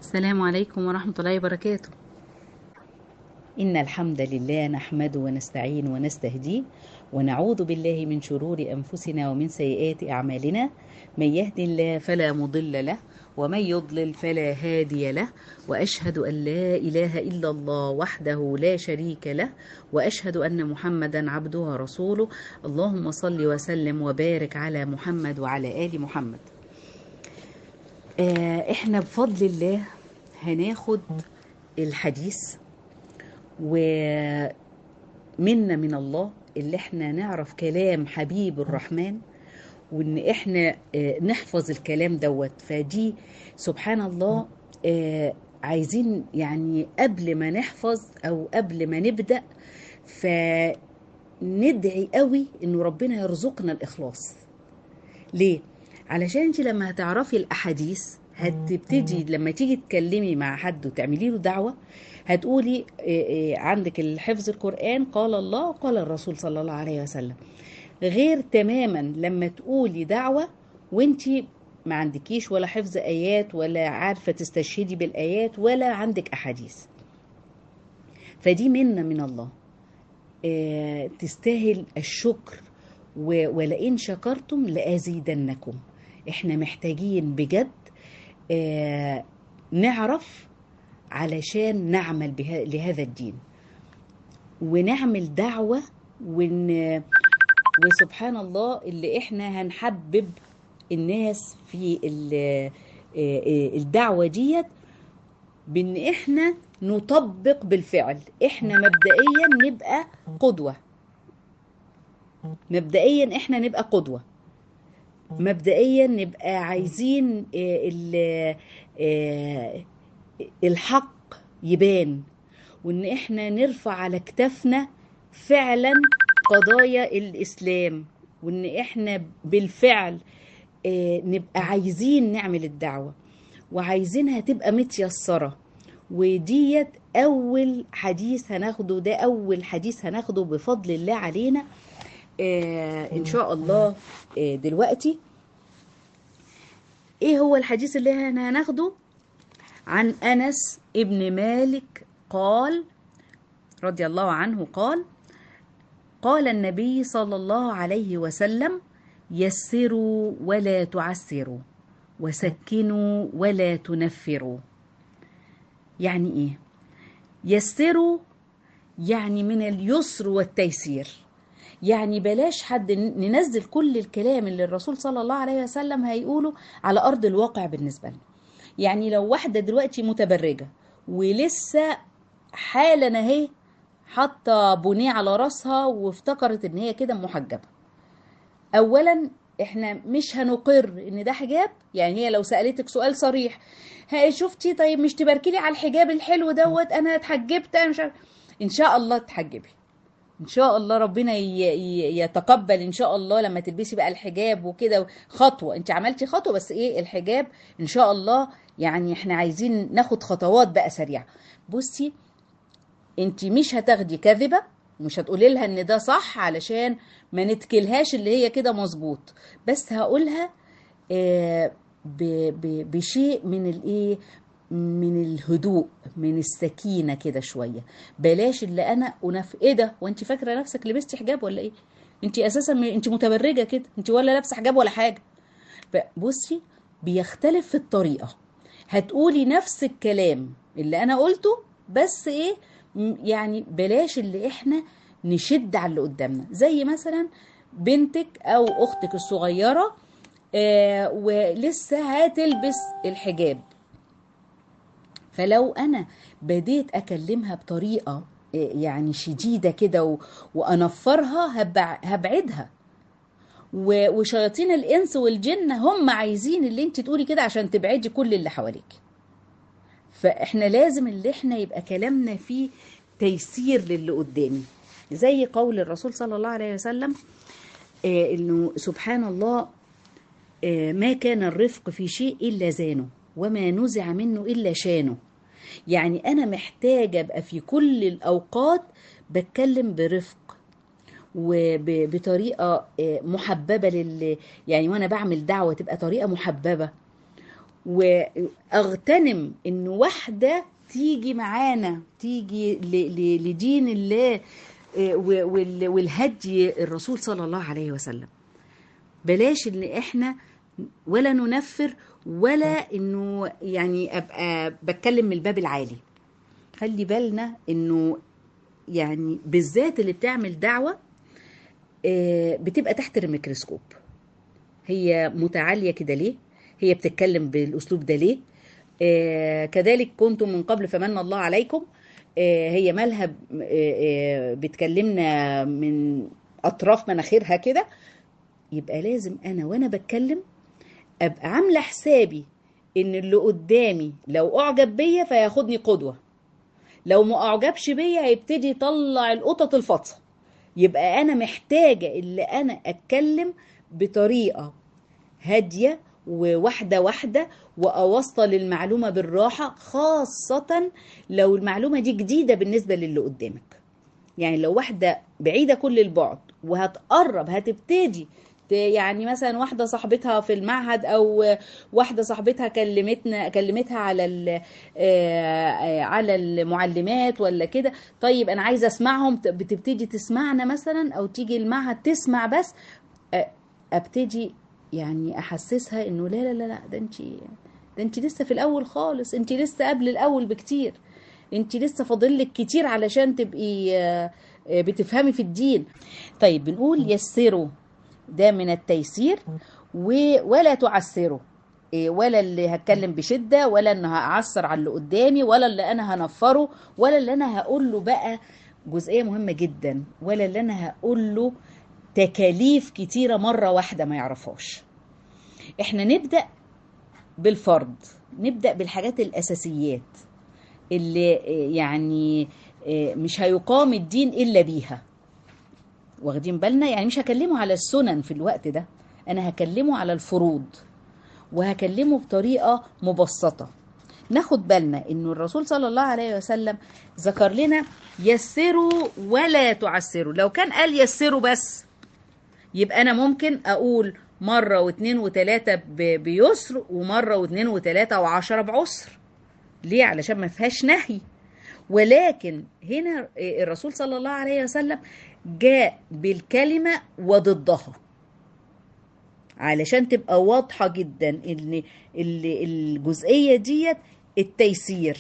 السلام عليكم ورحمة الله وبركاته إن الحمد لله نحمده ونستعين ونستهديه ونعوذ بالله من شرور أنفسنا ومن سيئات أعمالنا من يهد الله فلا مضل له ومن يضلل فلا هادي له وأشهد أن لا إله إلا الله وحده لا شريك له وأشهد أن محمدا عبده ورسوله اللهم صل وسلم وبارك على محمد وعلى آل محمد آه، احنا بفضل الله هناخد الحديث ومنا من الله اللي احنا نعرف كلام حبيب الرحمن وان احنا آه، نحفظ الكلام دوت فدي سبحان الله آه، عايزين يعني قبل ما نحفظ او قبل ما نبدأ فندعي قوي انه ربنا يرزقنا الاخلاص ليه علشان انت لما هتعرفي الاحاديث هتبتدي لما تيجي تكلمي مع حد وتعملي له دعوه هتقولي إيه إيه عندك الحفظ القران قال الله وقال الرسول صلى الله عليه وسلم غير تماما لما تقولي دعوه وانت ما عندكيش ولا حفظ ايات ولا عارفه تستشهدي بالايات ولا عندك احاديث فدي منه من الله آه، تستاهل الشكر و- ولئن شكرتم لأزيدنكم احنا محتاجين بجد آه، نعرف علشان نعمل بها لهذا الدين ونعمل دعوة ون وسبحان الله اللي احنا هنحبب الناس في ال- آه، آه، الدعوة ديت بان احنا نطبق بالفعل احنا مبدئيا نبقى قدوة مبدئيا احنا نبقى قدوة مبدئيا نبقى عايزين آه، ال- آه، الحق يبان وان احنا نرفع على كتافنا فعلا قضايا الاسلام وان احنا بالفعل آه، نبقى عايزين نعمل الدعوة وعايزينها تبقى متيسرة وديت اول حديث هناخده ده اول حديث هناخده بفضل الله علينا آه ان شاء الله آه دلوقتي ايه هو الحديث اللي احنا هناخده عن انس ابن مالك قال رضي الله عنه قال قال النبي صلى الله عليه وسلم يسروا ولا تعسروا وسكنوا ولا تنفروا يعني ايه يسروا يعني من اليسر والتيسير يعني بلاش حد ن- ننزل كل الكلام اللي الرسول صلى الله عليه وسلم هيقوله على ارض الواقع بالنسبه لنا يعني لو واحده دلوقتي متبرجه ولسه حالا اهي حاطه بونيه على راسها وافتكرت ان هي كده محجبه اولا احنا مش هنقر ان ده حجاب يعني هي لو سالتك سؤال صريح ها شفتي طيب مش تباركي لي على الحجاب الحلو دوت انا اتحجبت انا مش عارف ان شاء الله تحجبي ان شاء الله ربنا ي- ي- يتقبل ان شاء الله لما تلبسي بقى الحجاب وكده خطوه انت عملتي خطوه بس ايه الحجاب ان شاء الله يعني احنا عايزين ناخد خطوات بقى سريعه بصي انت مش هتاخدي كذبه مش هتقولي لها ان ده صح علشان ما نتكلهاش اللي هي كده مظبوط بس هقولها آه، ب- ب- بشيء من الايه من الهدوء من السكينه كده شويه بلاش اللي انا أنف... ايه ده وانت فاكره نفسك لبستي حجاب ولا ايه انت اساسا م- انت متبرجه كده انت ولا لابسه حجاب ولا حاجه بصي بيختلف في الطريقه هتقولي نفس الكلام اللي انا قلته بس ايه م- يعني بلاش اللي احنا نشد على اللي قدامنا زي مثلا بنتك او اختك الصغيره آه ولسه هتلبس الحجاب فلو انا بديت اكلمها بطريقه آه، يعني شديده كده و- وانفرها هبع- هبعدها و- وشياطين الانس والجن هم عايزين اللي انت تقولي كده عشان تبعدي كل اللي حواليك فاحنا لازم اللي احنا يبقى كلامنا فيه تيسير للي قدامي زي قول الرسول صلى الله عليه وسلم آه انه سبحان الله آه ما كان الرفق في شيء الا زانه وما نزع منه الا شانه يعني انا محتاجه ابقى في كل الاوقات بتكلم برفق وبطريقه محببه لل يعني وانا بعمل دعوه تبقى طريقه محببه واغتنم ان واحده تيجي معانا تيجي ل- ل- لدين الله آه، و- وال- والهدي الرسول صلى الله عليه وسلم بلاش ان احنا ولا ننفر ولا انه يعني ابقى بتكلم من الباب العالي خلي بالنا انه يعني بالذات اللي بتعمل دعوه آه، بتبقى تحت الميكروسكوب هي متعاليه كده ليه هي بتتكلم بالاسلوب ده ليه آه، كذلك كنتم من قبل فمن الله عليكم آه، هي مالها ب- آه، آه، بتكلمنا من اطراف مناخيرها كده يبقى لازم انا وانا بتكلم ابقى عامله حسابي ان اللي قدامي لو اعجب بيا فياخدني قدوه لو ما اعجبش بيا هيبتدي يطلع القطط الفطسه يبقى انا محتاجه اللي انا اتكلم بطريقه هاديه وواحده واحده واوصل المعلومه بالراحه خاصه لو المعلومه دي جديده بالنسبه للي قدامك يعني لو واحده بعيده كل البعد وهتقرب هتبتدي ت- يعني مثلا واحده صاحبتها في المعهد او واحده صاحبتها كلمتنا كلمتها على ال- آه، آه، على المعلمات ولا كده طيب انا عايزه اسمعهم ت- بتبتدي تسمعنا مثلا او تيجي المعهد تسمع بس آه، ابتدي يعني احسسها انه لا لا لا لا ده انت ده انت لسه في الاول خالص انت لسه قبل الاول بكتير انت لسه فاضلك كتير علشان تبقي آه، آه، بتفهمي في الدين طيب بنقول يسروا ده من التيسير و- ولا تعسروا إيه، ولا اللي هتكلم بشدة ولا ان هعصر على اللي قدامي ولا اللي انا هنفره ولا اللي انا هقول له بقى جزئية مهمة جدا ولا اللي انا هقول له تكاليف كتيرة مرة واحدة ما يعرفهاش احنا نبدأ بالفرض نبدأ بالحاجات الأساسيات اللي آه، يعني آه، مش هيقام الدين إلا بيها واخدين بالنا يعني مش هكلمه على السنن في الوقت ده أنا هكلمه على الفروض وهكلمه بطريقة مبسطة ناخد بالنا انه الرسول صلى الله عليه وسلم ذكر لنا يسروا ولا تعسروا لو كان قال يسروا بس يبقى انا ممكن اقول مرة واثنين وثلاثة ب- بيسر ومرة واثنين وثلاثة وعشرة بعسر ليه علشان ما فيهاش نهي ولكن هنا الرسول صلى الله عليه وسلم جاء بالكلمة وضدها علشان تبقى واضحة جدا ان ال- الجزئية ديت التيسير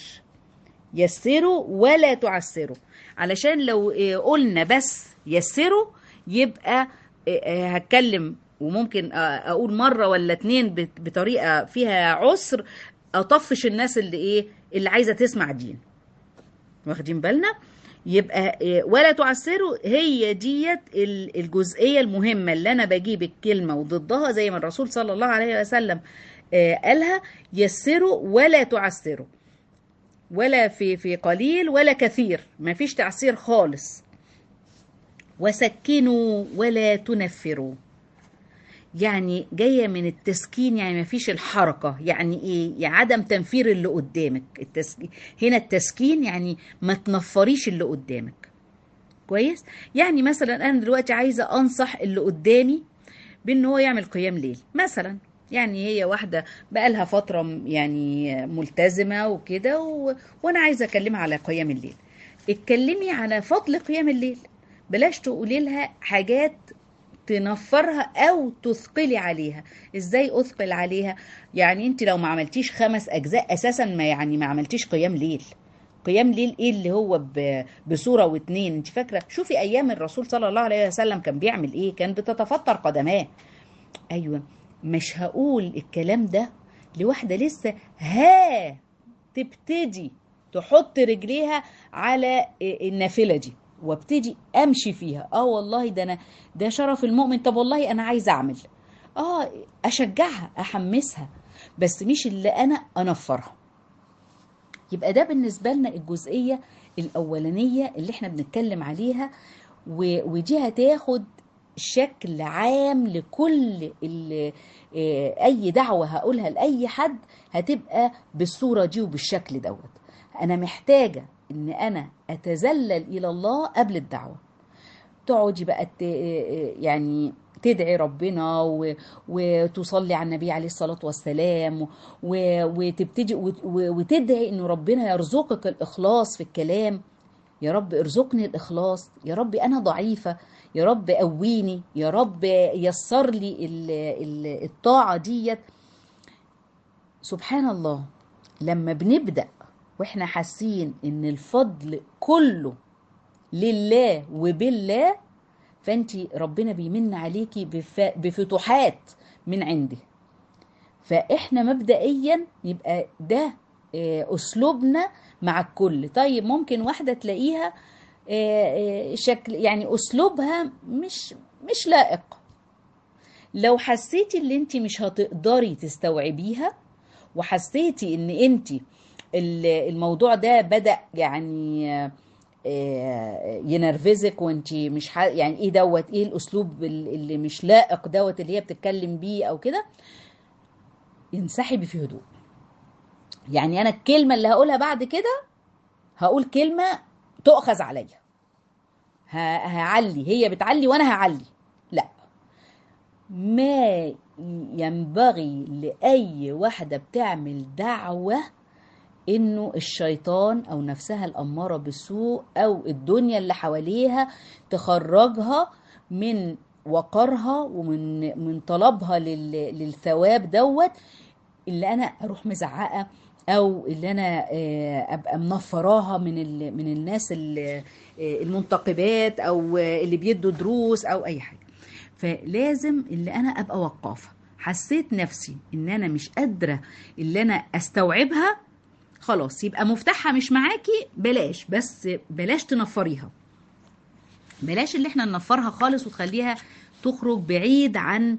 يسروا ولا تعسروا علشان لو آه، قلنا بس يسروا يبقى آه، آه، هتكلم وممكن آه، اقول مرة ولا اتنين بت- بطريقة فيها عسر اطفش الناس اللي ايه اللي عايزة تسمع دين واخدين بالنا يبقى إيه، ولا تعسروا هي ديت ال- الجزئيه المهمه اللي انا بجيب الكلمه وضدها زي ما الرسول صلى الله عليه وسلم آه، قالها يسروا ولا تعسروا ولا في في قليل ولا كثير ما فيش تعسير خالص وسكنوا ولا تنفروا يعني جاية من التسكين يعني ما فيش الحركة يعني ايه يعني عدم تنفير اللي قدامك التسكين هنا التسكين يعني ما تنفريش اللي قدامك كويس يعني مثلا انا دلوقتي عايزة انصح اللي قدامي بان هو يعمل قيام ليل مثلا يعني هي واحدة بقالها فترة م- يعني ملتزمة وكده و... وانا عايزة اكلمها على قيام الليل اتكلمي على فضل قيام الليل بلاش تقولي لها حاجات تنفرها او تثقلي عليها ازاي اثقل عليها يعني انت لو ما عملتيش خمس اجزاء اساسا ما يعني ما عملتيش قيام ليل قيام ليل ايه اللي هو ب- بصوره واتنين انت فاكره شوفي ايام الرسول صلى الله عليه وسلم كان بيعمل ايه كان بتتفطر قدماه ايوه مش هقول الكلام ده لواحده لسه ها تبتدي تحط رجليها على النافله دي وابتدي امشي فيها اه والله ده انا ده شرف المؤمن طب والله انا عايزه اعمل اه اشجعها احمسها بس مش اللي انا انفرها يبقى ده بالنسبه لنا الجزئيه الاولانيه اللي احنا بنتكلم عليها و- ودي هتاخد شكل عام لكل ال- آه، اي دعوه هقولها لاي حد هتبقى بالصوره دي وبالشكل دوت انا محتاجه ان انا اتذلل الى الله قبل الدعوه تقعدي بقى ت- يعني تدعي ربنا و... وتصلي على النبي عليه الصلاة والسلام و... وتبتدي و... وتدعي انه ربنا يرزقك الإخلاص في الكلام يا رب ارزقني الإخلاص يا رب أنا ضعيفة يا رب قويني يا رب يسر لي ال... ال... الطاعة ديت سبحان الله لما بنبدأ واحنا حاسين ان الفضل كله لله وبالله فانت ربنا بيمن عليكي بف... بفتوحات من عنده فاحنا مبدئيا يبقى ده اسلوبنا مع الكل طيب ممكن واحده تلاقيها شكل يعني اسلوبها مش مش لائق لو حسيتي ان انت مش هتقدري تستوعبيها وحسيتي ان انت الموضوع ده بدا يعني ينرفزك وانت مش ح... يعني ايه دوت ايه الاسلوب اللي مش لائق دوت اللي هي بتتكلم بيه او كده انسحبي في هدوء يعني انا الكلمه اللي هقولها بعد كده هقول كلمه تؤخذ عليا ه... هعلي هي بتعلي وانا هعلي لا ما ينبغي لاي واحده بتعمل دعوه انه الشيطان او نفسها الاماره بالسوء او الدنيا اللي حواليها تخرجها من وقرها ومن من طلبها للثواب دوت اللي انا اروح مزعقه او اللي انا ابقى منفراها من من الناس المنتقبات او اللي بيدوا دروس او اي حاجه فلازم اللي انا ابقى وقافه حسيت نفسي ان انا مش قادره اللي انا استوعبها خلاص يبقى مفتاحها مش معاكي بلاش بس بلاش تنفريها بلاش اللي احنا ننفرها خالص وتخليها تخرج بعيد عن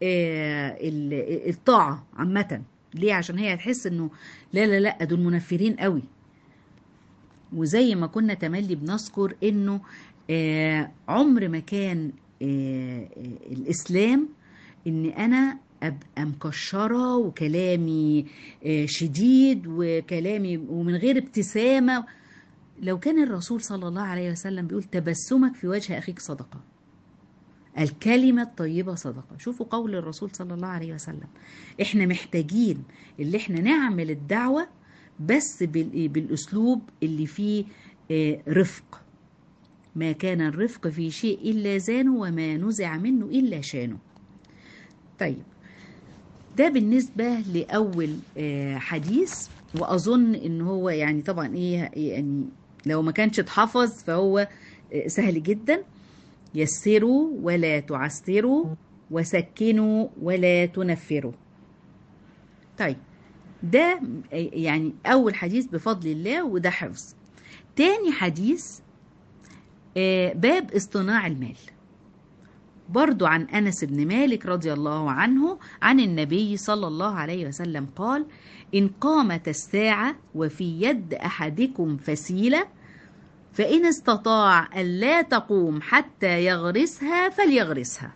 الطاعة عامة ليه عشان هي هتحس انه لا لا لا دول منفرين قوي وزي ما كنا تملي بنذكر انه عمر ما كان الاسلام ان انا ابقى مكشره وكلامي شديد وكلامي ومن غير ابتسامه لو كان الرسول صلى الله عليه وسلم بيقول تبسمك في وجه اخيك صدقه الكلمة الطيبة صدقة شوفوا قول الرسول صلى الله عليه وسلم احنا محتاجين اللي احنا نعمل الدعوة بس بالاسلوب اللي فيه رفق ما كان الرفق في شيء إلا زانه وما نزع منه إلا شانه طيب ده بالنسبة لأول حديث وأظن إن هو يعني طبعا إيه يعني لو ما كانش اتحفظ فهو سهل جدا يسروا ولا تعسروا وسكنوا ولا تنفروا طيب ده يعني أول حديث بفضل الله وده حفظ تاني حديث باب اصطناع المال برضو عن أنس بن مالك رضي الله عنه عن النبي صلى الله عليه وسلم قال إن قامت الساعة وفي يد أحدكم فسيلة فإن استطاع ألا تقوم حتى يغرسها فليغرسها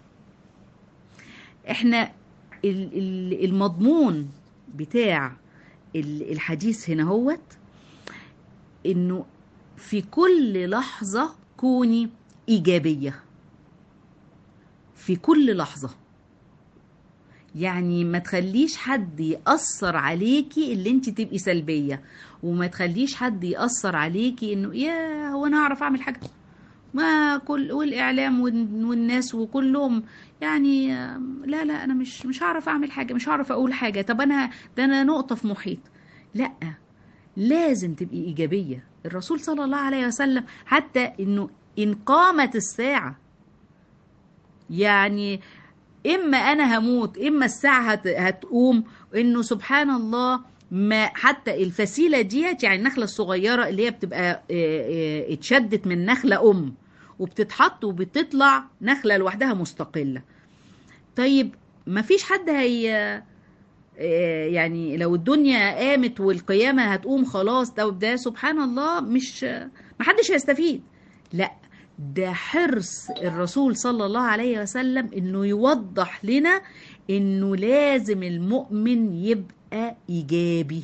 احنا المضمون بتاع الحديث هنا هوت انه في كل لحظة كوني إيجابية في كل لحظة يعني ما تخليش حد يأثر عليكي اللي انت تبقي سلبية وما تخليش حد يأثر عليكي انه يا هو انا اعرف اعمل حاجة ما كل والاعلام والناس وكلهم يعني لا لا انا مش مش هعرف اعمل حاجة مش هعرف اقول حاجة طب انا ده انا نقطة في محيط لا لازم تبقي ايجابية الرسول صلى الله عليه وسلم حتى انه ان قامت الساعة يعني اما انا هموت اما الساعه هت هتقوم انه سبحان الله ما حتى الفسيله ديت يعني النخله الصغيره اللي هي بتبقى اتشدت من نخله ام وبتتحط وبتطلع نخله لوحدها مستقله طيب ما فيش حد هي يعني لو الدنيا قامت والقيامه هتقوم خلاص ده ده سبحان الله مش ما حدش هيستفيد لا ده حرص الرسول صلى الله عليه وسلم انه يوضح لنا انه لازم المؤمن يبقى ايجابي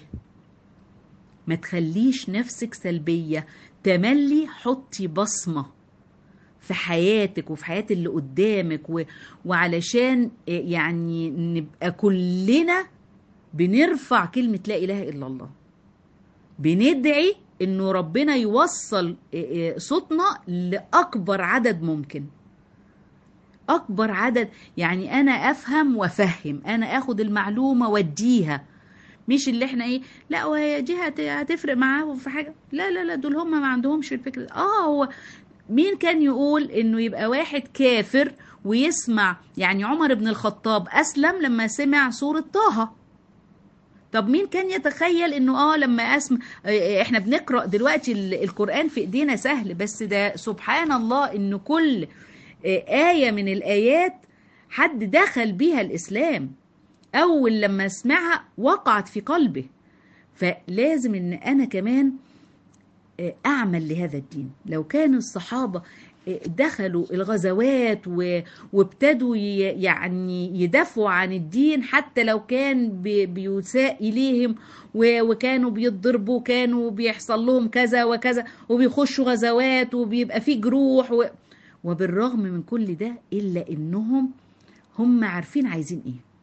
ما تخليش نفسك سلبية تملي حطي بصمة في حياتك وفي حياة اللي قدامك و... وعلشان يعني نبقى كلنا بنرفع كلمة لا إله إلا الله بندعي إنه ربنا يوصل صوتنا لأكبر عدد ممكن أكبر عدد يعني أنا أفهم وأفهم أنا أخد المعلومة وأديها مش اللي احنا ايه لا وهي دي هتفرق معاهم في حاجه لا لا لا دول هم ما عندهمش الفكره اه هو مين كان يقول انه يبقى واحد كافر ويسمع يعني عمر بن الخطاب اسلم لما سمع سوره طه طب مين كان يتخيل انه اه لما اسمع احنا بنقرا دلوقتي القران في ايدينا سهل بس ده سبحان الله انه كل ايه من الايات حد دخل بيها الاسلام أول لما أسمعها وقعت في قلبه فلازم إن أنا كمان أعمل لهذا الدين لو كان الصحابة دخلوا الغزوات وابتدوا يعني يدافعوا عن الدين حتى لو كان بيساء إليهم وكانوا بيتضربوا كانوا بيحصل لهم كذا وكذا وبيخشوا غزوات وبيبقى في جروح وبالرغم من كل ده إلا إنهم هم عارفين عايزين إيه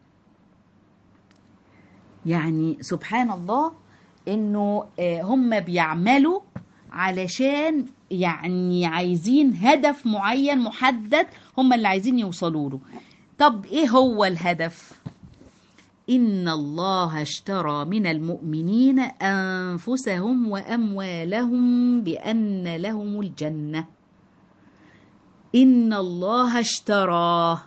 يعني سبحان الله انه هم بيعملوا علشان يعني عايزين هدف معين محدد هم اللي عايزين يوصلوا له طب ايه هو الهدف ان الله اشترى من المؤمنين انفسهم واموالهم بان لهم الجنه ان الله اشترى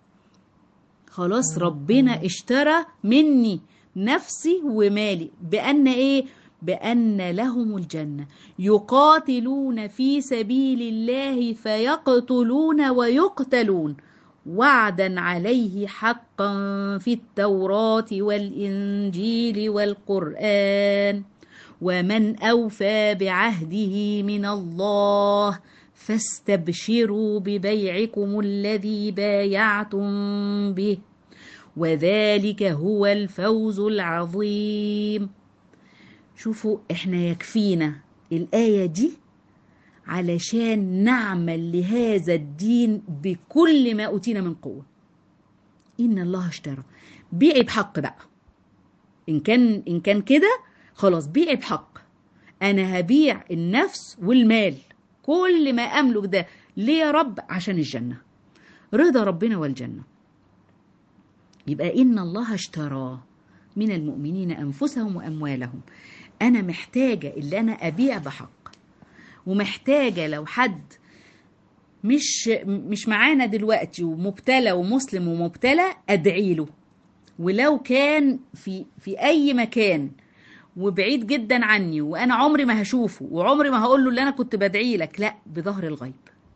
خلاص ربنا اشترى مني نفسي ومالي بأن إيه؟ بأن لهم الجنة يقاتلون في سبيل الله فيقتلون ويقتلون وعدا عليه حقا في التوراة والإنجيل والقرآن ومن أوفى بعهده من الله فاستبشروا ببيعكم الذي بايعتم به وذلك هو الفوز العظيم شوفوا احنا يكفينا الآية دي علشان نعمل لهذا الدين بكل ما أوتينا من قوة إن الله اشترى بيعي بحق بقى إن كان إن كان كده خلاص بيعي بحق أنا هبيع النفس والمال كل ما أملك ده ليه يا رب عشان الجنة رضا ربنا والجنة يبقى إن الله اشترى من المؤمنين أنفسهم وأموالهم أنا محتاجة اللي أنا أبيع بحق ومحتاجة لو حد مش مش معانا دلوقتي ومبتلى ومسلم ومبتلى أدعي له ولو كان في في أي مكان وبعيد جدا عني وأنا عمري ما هشوفه وعمري ما هقول له اللي أنا كنت بدعي لك لا بظهر الغيب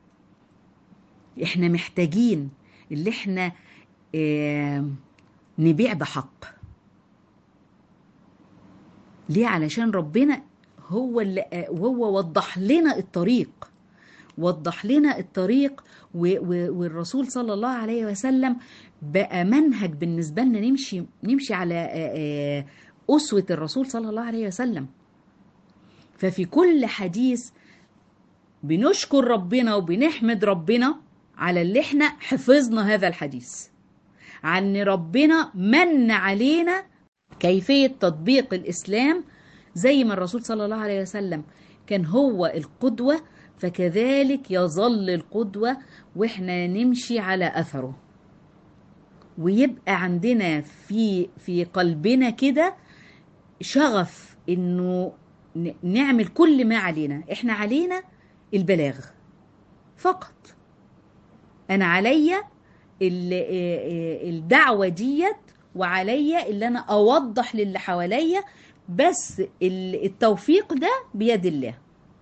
احنا محتاجين اللي احنا اه نبيع بحق ليه علشان ربنا هو اللي وهو وضح لنا الطريق وضح لنا الطريق والرسول صلى الله عليه وسلم بقى منهج بالنسبة لنا نمشي نمشي على أسوة الرسول صلى الله عليه وسلم ففي كل حديث بنشكر ربنا وبنحمد ربنا على اللي احنا حفظنا هذا الحديث عن ربنا من علينا كيفية تطبيق الإسلام زي ما الرسول صلى الله عليه وسلم كان هو القدوة فكذلك يظل القدوة وإحنا نمشي على أثره ويبقى عندنا في في قلبنا كده شغف إنه نعمل كل ما علينا إحنا علينا البلاغ فقط أنا عليا الدعوة ديت وعليا اللي انا اوضح للي حواليا بس التوفيق ده بيد الله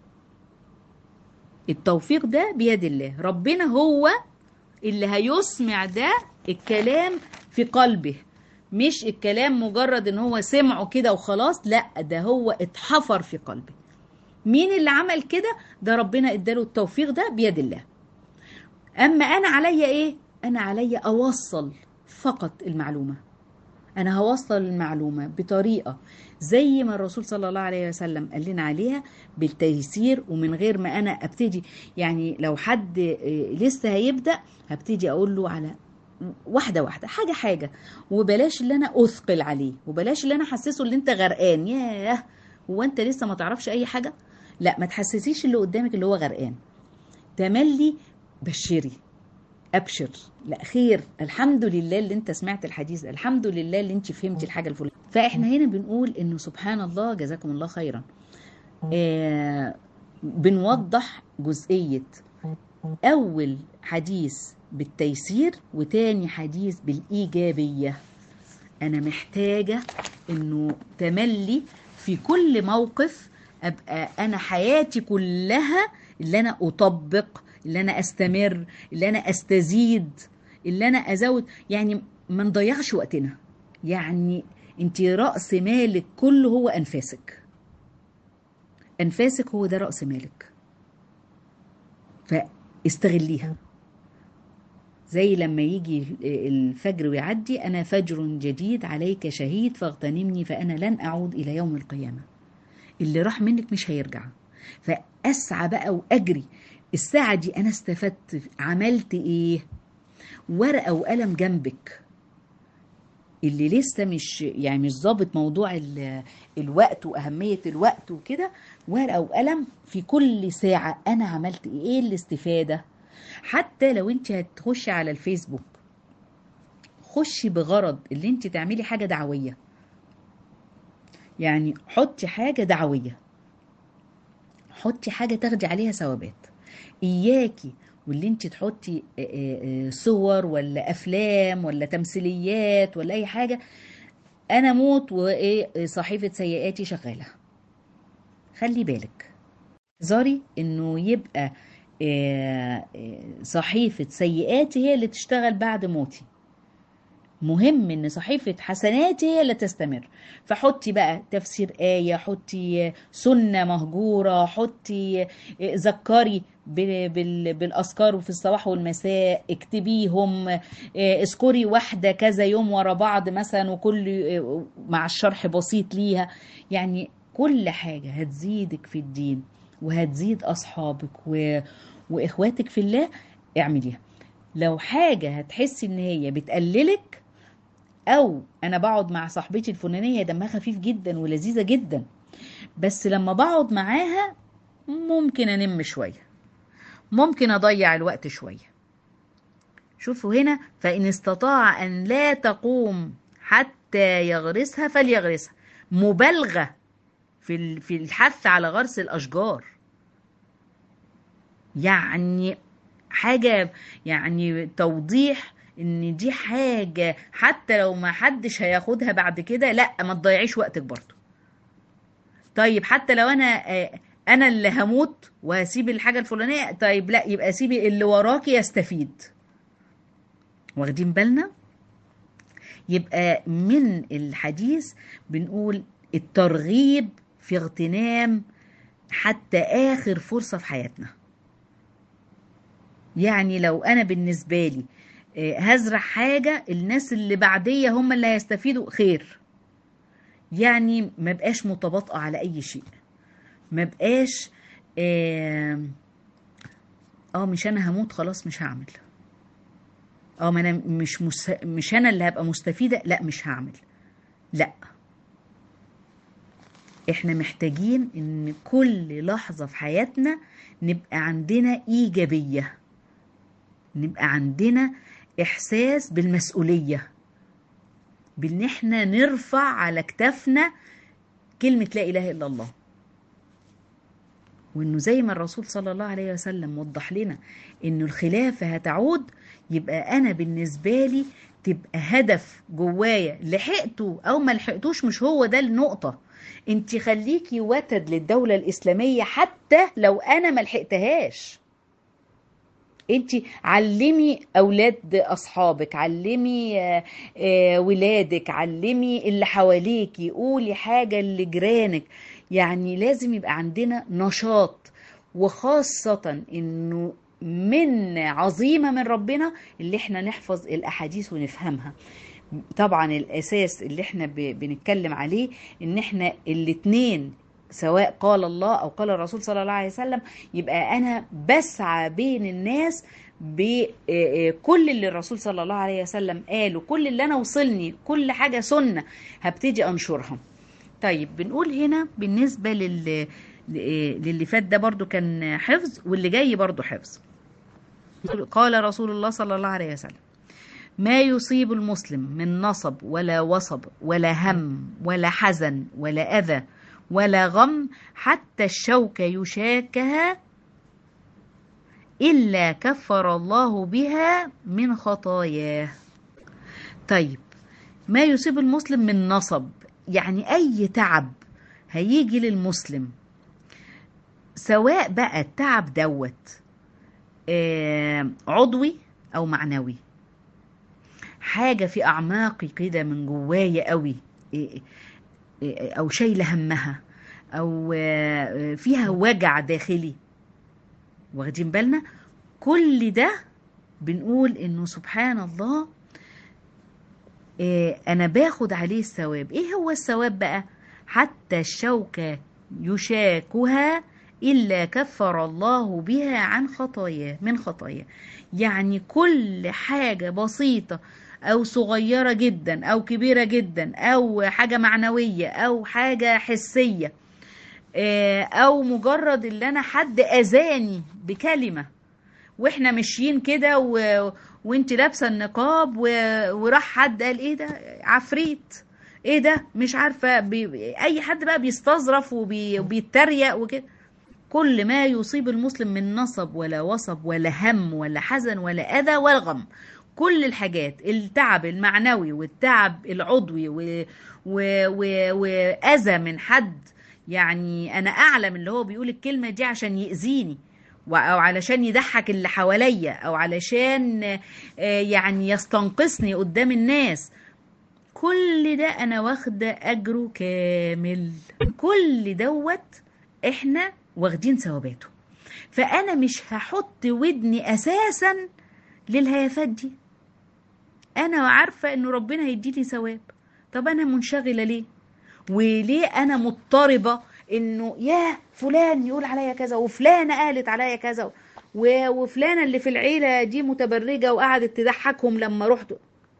التوفيق ده بيد الله ربنا هو اللي هيسمع ده الكلام في قلبه مش الكلام مجرد ان هو سمعه كده وخلاص لا ده هو اتحفر في قلبه مين اللي عمل كده ده ربنا اداله التوفيق ده بيد الله اما انا عليا ايه انا عليا اوصل فقط المعلومه انا هوصل المعلومه بطريقه زي ما الرسول صلى الله عليه وسلم قال لنا عليها بالتيسير ومن غير ما انا ابتدي يعني لو حد آه، لسه هيبدا هبتدي اقول له على واحده واحده حاجه حاجه وبلاش اللي انا اثقل عليه وبلاش اللي انا احسسه اللي انت غرقان ياه هو انت لسه ما تعرفش اي حاجه لا ما تحسسيش اللي قدامك اللي هو غرقان تملي بشري ابشر لا خير الحمد لله اللي انت سمعت الحديث ده. الحمد لله اللي انت فهمتي الحاجه الفلانيه فاحنا هنا بنقول انه سبحان الله جزاكم الله خيرا آه بنوضح جزئيه اول حديث بالتيسير وتاني حديث بالايجابيه انا محتاجه انه تملي في كل موقف ابقى انا حياتي كلها اللي انا اطبق اللي انا استمر اللي انا استزيد اللي انا ازود يعني ما نضيعش وقتنا يعني انت راس مالك كله هو انفاسك انفاسك هو ده راس مالك فاستغليها زي لما يجي الفجر ويعدي انا فجر جديد عليك شهيد فاغتنمني فانا لن اعود الى يوم القيامه اللي راح منك مش هيرجع فاسعى بقى واجري الساعه دي انا استفدت عملت ايه ورقه وقلم جنبك اللي لسه مش يعني مش ظابط موضوع ال- الوقت واهميه الوقت وكده ورقه وقلم في كل ساعه انا عملت ايه ايه الاستفاده حتى لو انت هتخشي على الفيسبوك خشي بغرض اللي انت تعملي حاجه دعويه يعني حطي حاجه دعويه حطي حاجه تاخدي عليها ثوابات اياكي واللي انت تحطي آه، آه، آه، صور ولا افلام ولا تمثيليات ولا اي حاجه انا موت وايه صحيفه سيئاتي شغاله خلي بالك احذري انه يبقى آه، آه، صحيفه سيئاتي هي اللي تشتغل بعد موتي مهم ان صحيفة حسناتي هي اللي تستمر فحطي بقى تفسير آية حطي سنة مهجورة حطي ذكري بال- بال- بالأذكار وفي الصباح والمساء اكتبيهم اه، اذكري واحدة كذا يوم ورا بعض مثلا وكل اه، مع الشرح بسيط ليها يعني كل حاجة هتزيدك في الدين وهتزيد أصحابك و... وإخواتك في الله اعمليها لو حاجة هتحسي إن هي بتقللك او انا بقعد مع صاحبتي الفلانيه دمها خفيف جدا ولذيذه جدا بس لما بقعد معاها ممكن انم شويه ممكن اضيع الوقت شويه شوفوا هنا فان استطاع ان لا تقوم حتى يغرسها فليغرسها مبالغه في ال- في الحث على غرس الاشجار يعني حاجه يعني توضيح ان دي حاجه حتى لو ما حدش هياخدها بعد كده لا ما تضيعيش وقتك برضه طيب حتى لو انا آه، انا اللي هموت وهسيب الحاجه الفلانيه طيب لا يبقى سيبي اللي وراكي يستفيد واخدين بالنا يبقى من الحديث بنقول الترغيب في اغتنام حتى اخر فرصه في حياتنا يعني لو انا بالنسبه لي آه، هزرع حاجه الناس اللي بعديه هم اللي هيستفيدوا خير يعني ما بقاش متباطئه على اي شيء ما بقاش اه آه، مش انا هموت خلاص مش هعمل اه ما انا مش مس... مش انا اللي هبقى مستفيده لا مش هعمل لا احنا محتاجين ان كل لحظه في حياتنا نبقى عندنا ايجابيه نبقى عندنا احساس بالمسؤوليه بان احنا نرفع على كتافنا كلمه لا اله الا الله وانه زي ما الرسول صلى الله عليه وسلم وضح لنا انه الخلافه هتعود يبقى انا بالنسبه لي تبقى هدف جوايا لحقته او ما لحقتوش مش هو ده النقطه انت خليكي وتد للدوله الاسلاميه حتى لو انا ما لحقتهاش انت علمي اولاد اصحابك علمي آه، آه، ولادك علمي اللي حواليكي قولي حاجه لجيرانك يعني لازم يبقى عندنا نشاط وخاصه انه من عظيمه من ربنا اللي احنا نحفظ الاحاديث ونفهمها طبعا الاساس اللي احنا ب- بنتكلم عليه ان احنا الاتنين سواء قال الله او قال الرسول صلى الله عليه وسلم يبقى انا بسعى بين الناس بكل اللي الرسول صلى الله عليه وسلم قاله كل اللي انا وصلني كل حاجه سنه هبتدي انشرها طيب بنقول هنا بالنسبه لل للي فات ده برضو كان حفظ واللي جاي برضو حفظ قال رسول الله صلى الله عليه وسلم ما يصيب المسلم من نصب ولا وصب ولا هم ولا حزن ولا أذى ولا غم حتى الشوك يشاكها إلا كفر الله بها من خطاياه طيب ما يصيب المسلم من نصب يعني أي تعب هيجي للمسلم سواء بقى التعب دوت آه، عضوي أو معنوي حاجة في أعماقي كده من جوايا قوي إيه- إيه- أو شايلة همها أو آه، فيها وجع داخلي واخدين بالنا كل ده بنقول إنه سبحان الله إيه، أنا باخد عليه الثواب إيه هو الثواب بقى حتى الشوكة يشاكها إلا كفر الله بها عن خطاياه من خطاياه يعني كل حاجة بسيطة أو صغيرة جدا أو كبيرة جدا أو حاجة معنوية أو حاجة حسية آه، أو مجرد اللي أنا حد أذاني بكلمة واحنا ماشيين كده و... وانت لابسه النقاب و... وراح حد قال ايه ده عفريت ايه ده مش عارفه بي... اي حد بقى بيستظرف وبي... وبيتريق وكده كل ما يصيب المسلم من نصب ولا وصب ولا هم ولا حزن ولا اذى ولا غم كل الحاجات التعب المعنوي والتعب العضوي و... و... و... واذى من حد يعني انا اعلم اللي هو بيقول الكلمه دي عشان يأذيني و- او علشان يضحك اللي حواليا او علشان آه، يعني يستنقصني قدام الناس كل ده انا واخده اجره كامل كل دوت احنا واخدين ثواباته فانا مش هحط ودني اساسا للهيافات دي انا عارفه انه ربنا هيديلي ثواب طب انا منشغله ليه وليه انا مضطربه انه يا فلان يقول عليا كذا وفلانه قالت عليا كذا و- وفلانه اللي في العيله دي متبرجه وقعدت تضحكهم لما رحت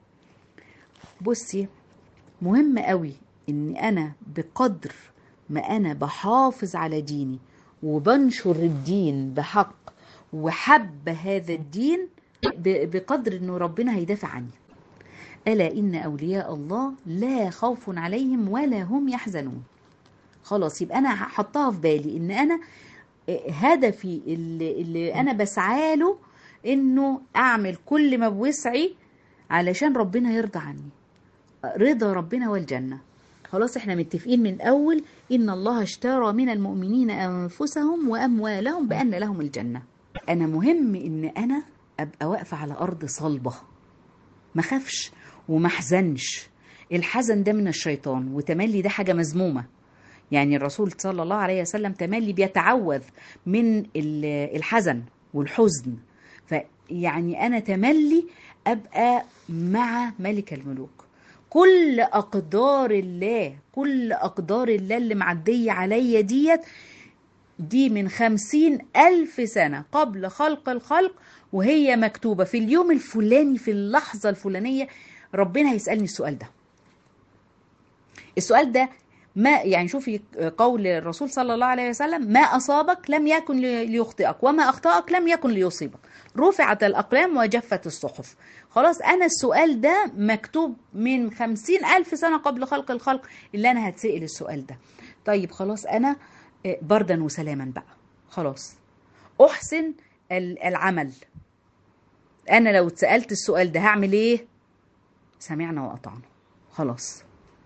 بصي مهم قوي ان انا بقدر ما انا بحافظ على ديني وبنشر الدين بحق وحب هذا الدين ب- بقدر انه ربنا هيدافع عني الا ان اولياء الله لا خوف عليهم ولا هم يحزنون خلاص يبقى انا هحطها في بالي ان انا هدفي اللي, اللي انا بسعى له انه اعمل كل ما بوسعي علشان ربنا يرضى عني رضا ربنا والجنة خلاص احنا متفقين من اول ان الله اشترى من المؤمنين انفسهم واموالهم بان لهم الجنة انا مهم ان انا ابقى واقفة على ارض صلبة ما خافش وما احزنش الحزن ده من الشيطان وتملي ده حاجة مذمومة يعني الرسول صلى الله عليه وسلم تملي بيتعوذ من ال- الحزن والحزن فيعني انا تملي ابقى مع ملك الملوك كل اقدار الله كل اقدار الله اللي معديه عليا ديت دي من خمسين ألف سنة قبل خلق الخلق وهي مكتوبة في اليوم الفلاني في اللحظة الفلانية ربنا هيسألني السؤال ده السؤال ده ما يعني شوفي قول الرسول صلى الله عليه وسلم ما أصابك لم يكن لي- ليخطئك وما أخطأك لم يكن ليصيبك رفعت الأقلام وجفت الصحف خلاص أنا السؤال ده مكتوب من خمسين ألف سنة قبل خلق الخلق اللي أنا هتسأل السؤال ده طيب خلاص أنا آه، بردا وسلاما بقى خلاص أحسن ال- العمل أنا لو اتسألت السؤال ده هعمل إيه سمعنا وأطعنا خلاص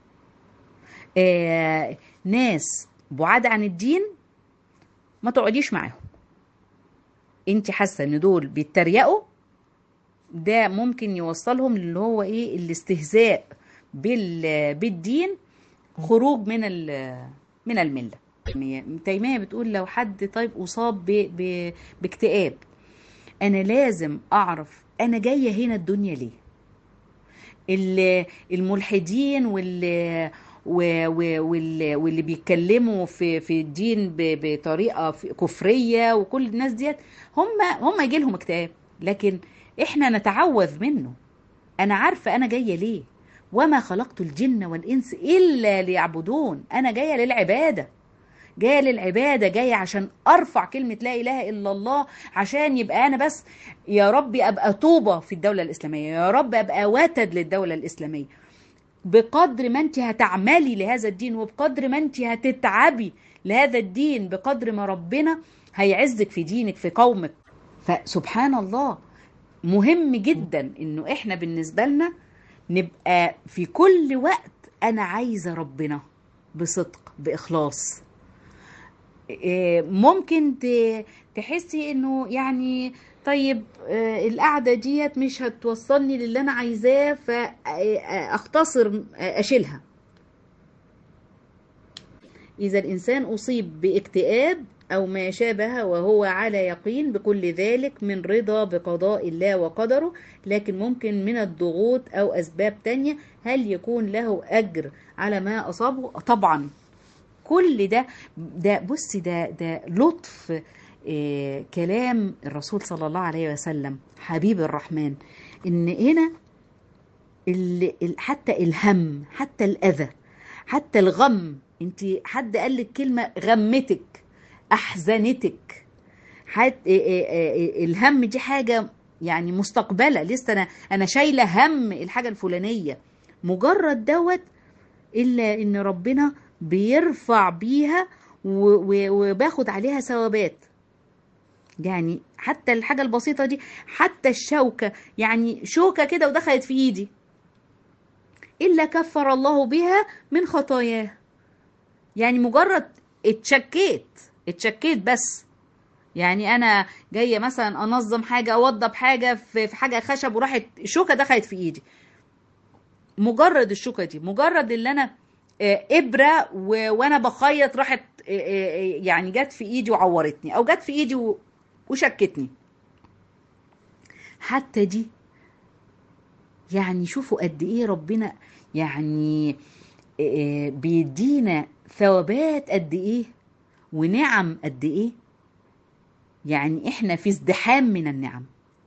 آه، ناس بعاد عن الدين ما تقعديش معاهم انت حاسه ان دول بيتريقوا ده ممكن يوصلهم اللي هو ايه الاستهزاء بال بالدين خروج من ال- من المله ابن تيميه بتقول لو حد طيب اصاب ب ب باكتئاب انا لازم اعرف انا جايه هنا الدنيا ليه ال- الملحدين واللي و- و- واللي واللي بيتكلموا في في الدين ب- بطريقه ف- كفريه وكل الناس ديت هم هم يجي لهم اكتئاب لكن احنا نتعوذ منه انا عارفه انا جايه ليه وما خلقت الجن والانس الا ليعبدون انا جايه للعباده جايه للعباده جايه عشان ارفع كلمه لا اله الا الله عشان يبقى انا بس يا رب ابقى طوبه في الدوله الاسلاميه يا رب ابقى وتد للدوله الاسلاميه بقدر ما انت هتعملي لهذا الدين وبقدر ما انت هتتعبي لهذا الدين بقدر ما ربنا هيعزك في دينك في قومك فسبحان الله مهم جدا انه احنا بالنسبه لنا نبقى في كل وقت انا عايزه ربنا بصدق باخلاص إيه، ممكن ت- تحسي انه يعني طيب آه، القعده ديت مش هتوصلني للي انا عايزاه فاختصر اشيلها اذا الانسان اصيب باكتئاب او ما شابه وهو على يقين بكل ذلك من رضا بقضاء الله وقدره لكن ممكن من الضغوط او اسباب تانية هل يكون له اجر على ما اصابه طبعا كل ده ده بصي ده ده لطف آه، كلام الرسول صلى الله عليه وسلم حبيب الرحمن ان هنا ال- ال- حتى الهم حتى الاذى حتى الغم انت حد قال لك كلمه غمتك احزنتك حت آه، آه، آه، الهم دي حاجه يعني مستقبله لسه انا انا شايله هم الحاجه الفلانيه مجرد دوت الا ان ربنا بيرفع بيها و- و- وباخد عليها ثوابات يعني حتى الحاجة البسيطة دي حتى الشوكة يعني شوكة كده ودخلت في ايدي إلا كفر الله بها من خطاياه يعني مجرد اتشكيت اتشكيت بس يعني انا جايه مثلا انظم حاجه اوضب حاجه في في حاجه خشب وراحت شوكه دخلت في ايدي مجرد الشوكه دي مجرد اللي انا آه، ابره و... وانا بخيط راحت آه، آه، يعني جت في ايدي وعورتني او جت في ايدي و... وشكتني حتى دي يعني شوفوا قد ايه ربنا يعني آه، بيدينا ثوابات قد ايه ونعم قد ايه يعني احنا في ازدحام من النعم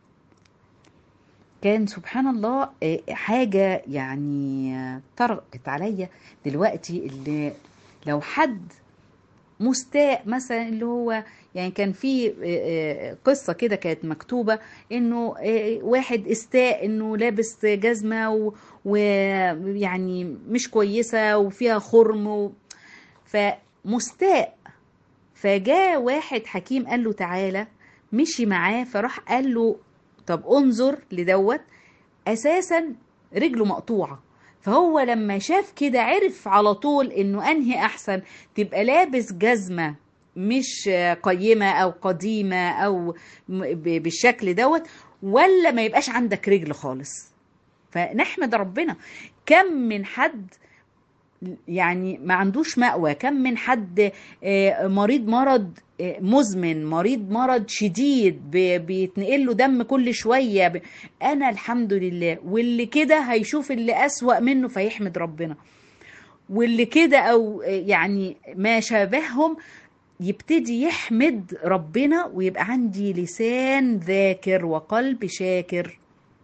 كان سبحان الله آه، حاجة يعني آه، طرقت عليا دلوقتي اللي لو حد مستاء مثلا اللي هو يعني كان في آه، آه، قصة كده كانت مكتوبة انه آه، واحد استاء انه لابس جزمة ويعني مش كويسة وفيها خرم و... فمستاء فجاء واحد حكيم قال له تعالى مشي معاه فراح قال له طب انظر لدوت اساسا رجله مقطوعه فهو لما شاف كده عرف على طول انه انهي احسن تبقى لابس جزمه مش قيمه او قديمه او م- ب- بالشكل دوت ولا ما يبقاش عندك رجل خالص فنحمد ربنا كم من حد يعني ما عندوش مأوى كم من حد آه، مريض مرض آه، مزمن مريض مرض شديد ب- بيتنقل له دم كل شوية ب- أنا الحمد لله واللي كده هيشوف اللي أسوأ منه فيحمد ربنا واللي كده أو آه، يعني ما شابههم يبتدي يحمد ربنا ويبقى عندي لسان ذاكر وقلب شاكر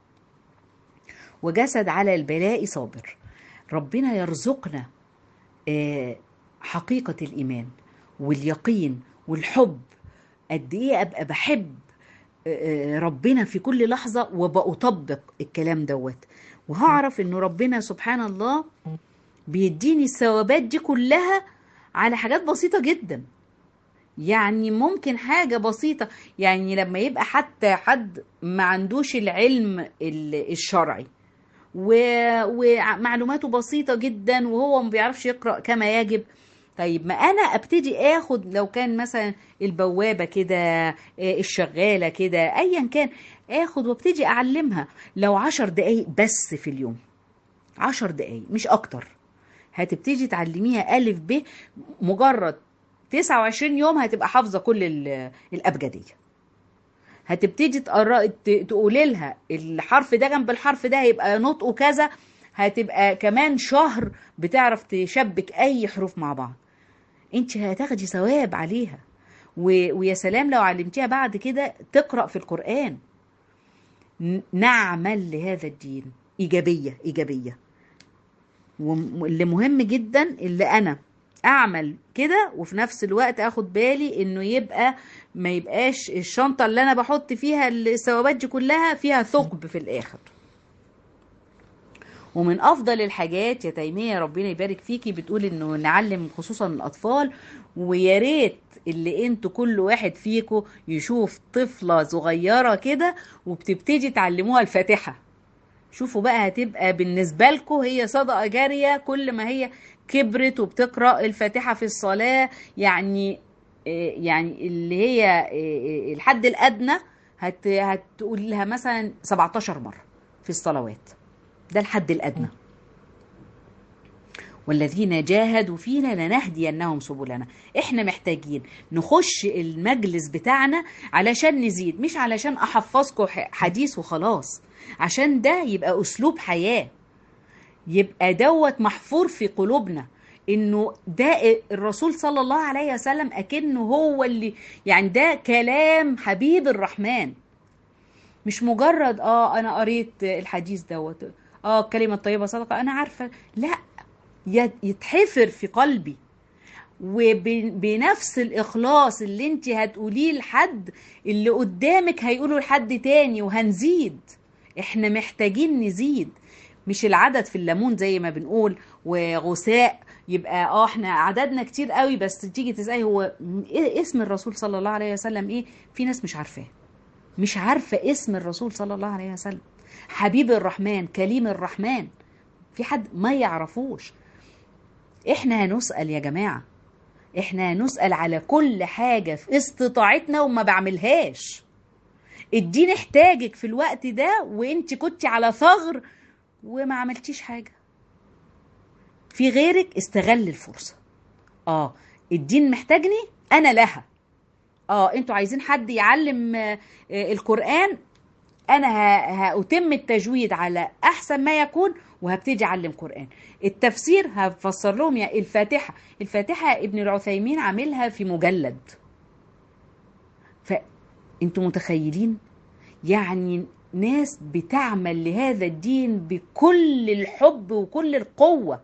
وجسد على البلاء صابر ربنا يرزقنا آه، حقيقة الإيمان واليقين والحب قد إيه أبقى بحب آه، ربنا في كل لحظة وبأطبق الكلام دوت وهعرف إنه ربنا سبحان الله بيديني الثوابات دي كلها على حاجات بسيطة جدا يعني ممكن حاجة بسيطة يعني لما يبقى حتى حد ما عندوش العلم ال- الشرعي و- ومعلوماته بسيطة جدا وهو ما بيعرفش يقرأ كما يجب طيب ما انا ابتدي اخد لو كان مثلا البوابة كده آه، الشغالة كده ايا كان اخد وابتدي اعلمها لو عشر دقايق بس في اليوم عشر دقايق مش اكتر هتبتدي تعلميها ألف ب مجرد 29 يوم هتبقى حافظة كل ال- الأبجدية هتبتدي تقرأ ت- تقولي لها الحرف ده جنب الحرف ده هيبقى نطقه كذا هتبقى كمان شهر بتعرف تشبك اي حروف مع بعض انت هتاخدي ثواب عليها و... ويا سلام لو علمتيها بعد كده تقرأ في القرآن ن- نعمل لهذا الدين إيجابية إيجابية واللي مهم جدا اللي أنا أعمل كده وفي نفس الوقت أخد بالي إنه يبقى ما يبقاش الشنطة اللي أنا بحط فيها الثوابات دي كلها فيها ثقب في الآخر ومن افضل الحاجات يا تيميه ربنا يبارك فيكي بتقول انه نعلم خصوصا الاطفال ويا ريت اللي انتوا كل واحد فيكم يشوف طفله صغيره كده وبتبتدي تعلموها الفاتحه شوفوا بقى هتبقى بالنسبه لكم هي صدقه جاريه كل ما هي كبرت وبتقرا الفاتحه في الصلاه يعني إيه يعني اللي هي إيه الحد الادنى هت هتقول لها مثلا 17 مره في الصلوات ده الحد الأدنى والذين جاهدوا فينا لنهدينهم سبلنا احنا محتاجين نخش المجلس بتاعنا علشان نزيد مش علشان احفظكم حديث وخلاص عشان ده يبقى اسلوب حياة يبقى دوت محفور في قلوبنا انه ده الرسول صلى الله عليه وسلم اكنه هو اللي يعني ده كلام حبيب الرحمن مش مجرد اه انا قريت الحديث دوت اه الكلمه الطيبه صدقه انا عارفه لا يتحفر في قلبي وبنفس الاخلاص اللي انت هتقوليه لحد اللي قدامك هيقوله لحد تاني وهنزيد احنا محتاجين نزيد مش العدد في الليمون زي ما بنقول وغثاء يبقى اه احنا عددنا كتير قوي بس تيجي تسالي هو إيه اسم الرسول صلى الله عليه وسلم ايه في ناس مش عارفاه مش عارفه اسم الرسول صلى الله عليه وسلم حبيب الرحمن كليم الرحمن في حد ما يعرفوش احنا هنسأل يا جماعة احنا هنسأل على كل حاجة في استطاعتنا وما بعملهاش الدين احتاجك في الوقت ده وانت كنت على ثغر وما عملتيش حاجة في غيرك استغل الفرصة اه الدين محتاجني انا لها اه انتوا عايزين حد يعلم آه القرآن انا هاتم التجويد على احسن ما يكون وهبتدي اعلم قران التفسير هفسر لهم يا الفاتحه الفاتحه ابن العثيمين عاملها في مجلد فانتوا متخيلين يعني ناس بتعمل لهذا الدين بكل الحب وكل القوه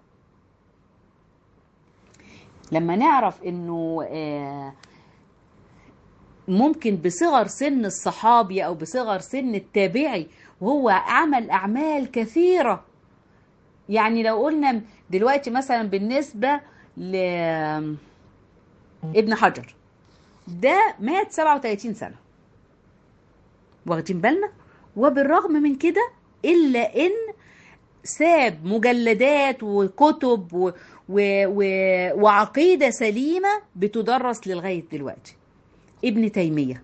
لما نعرف انه آه ممكن بصغر سن الصحابي او بصغر سن التابعي وهو عمل اعمال كثيره يعني لو قلنا دلوقتي مثلا بالنسبه ل ابن حجر ده مات 37 سنه واخدين بالنا وبالرغم من كده الا ان ساب مجلدات وكتب و... و... و... وعقيده سليمه بتدرس لغايه دلوقتي ابن تيمية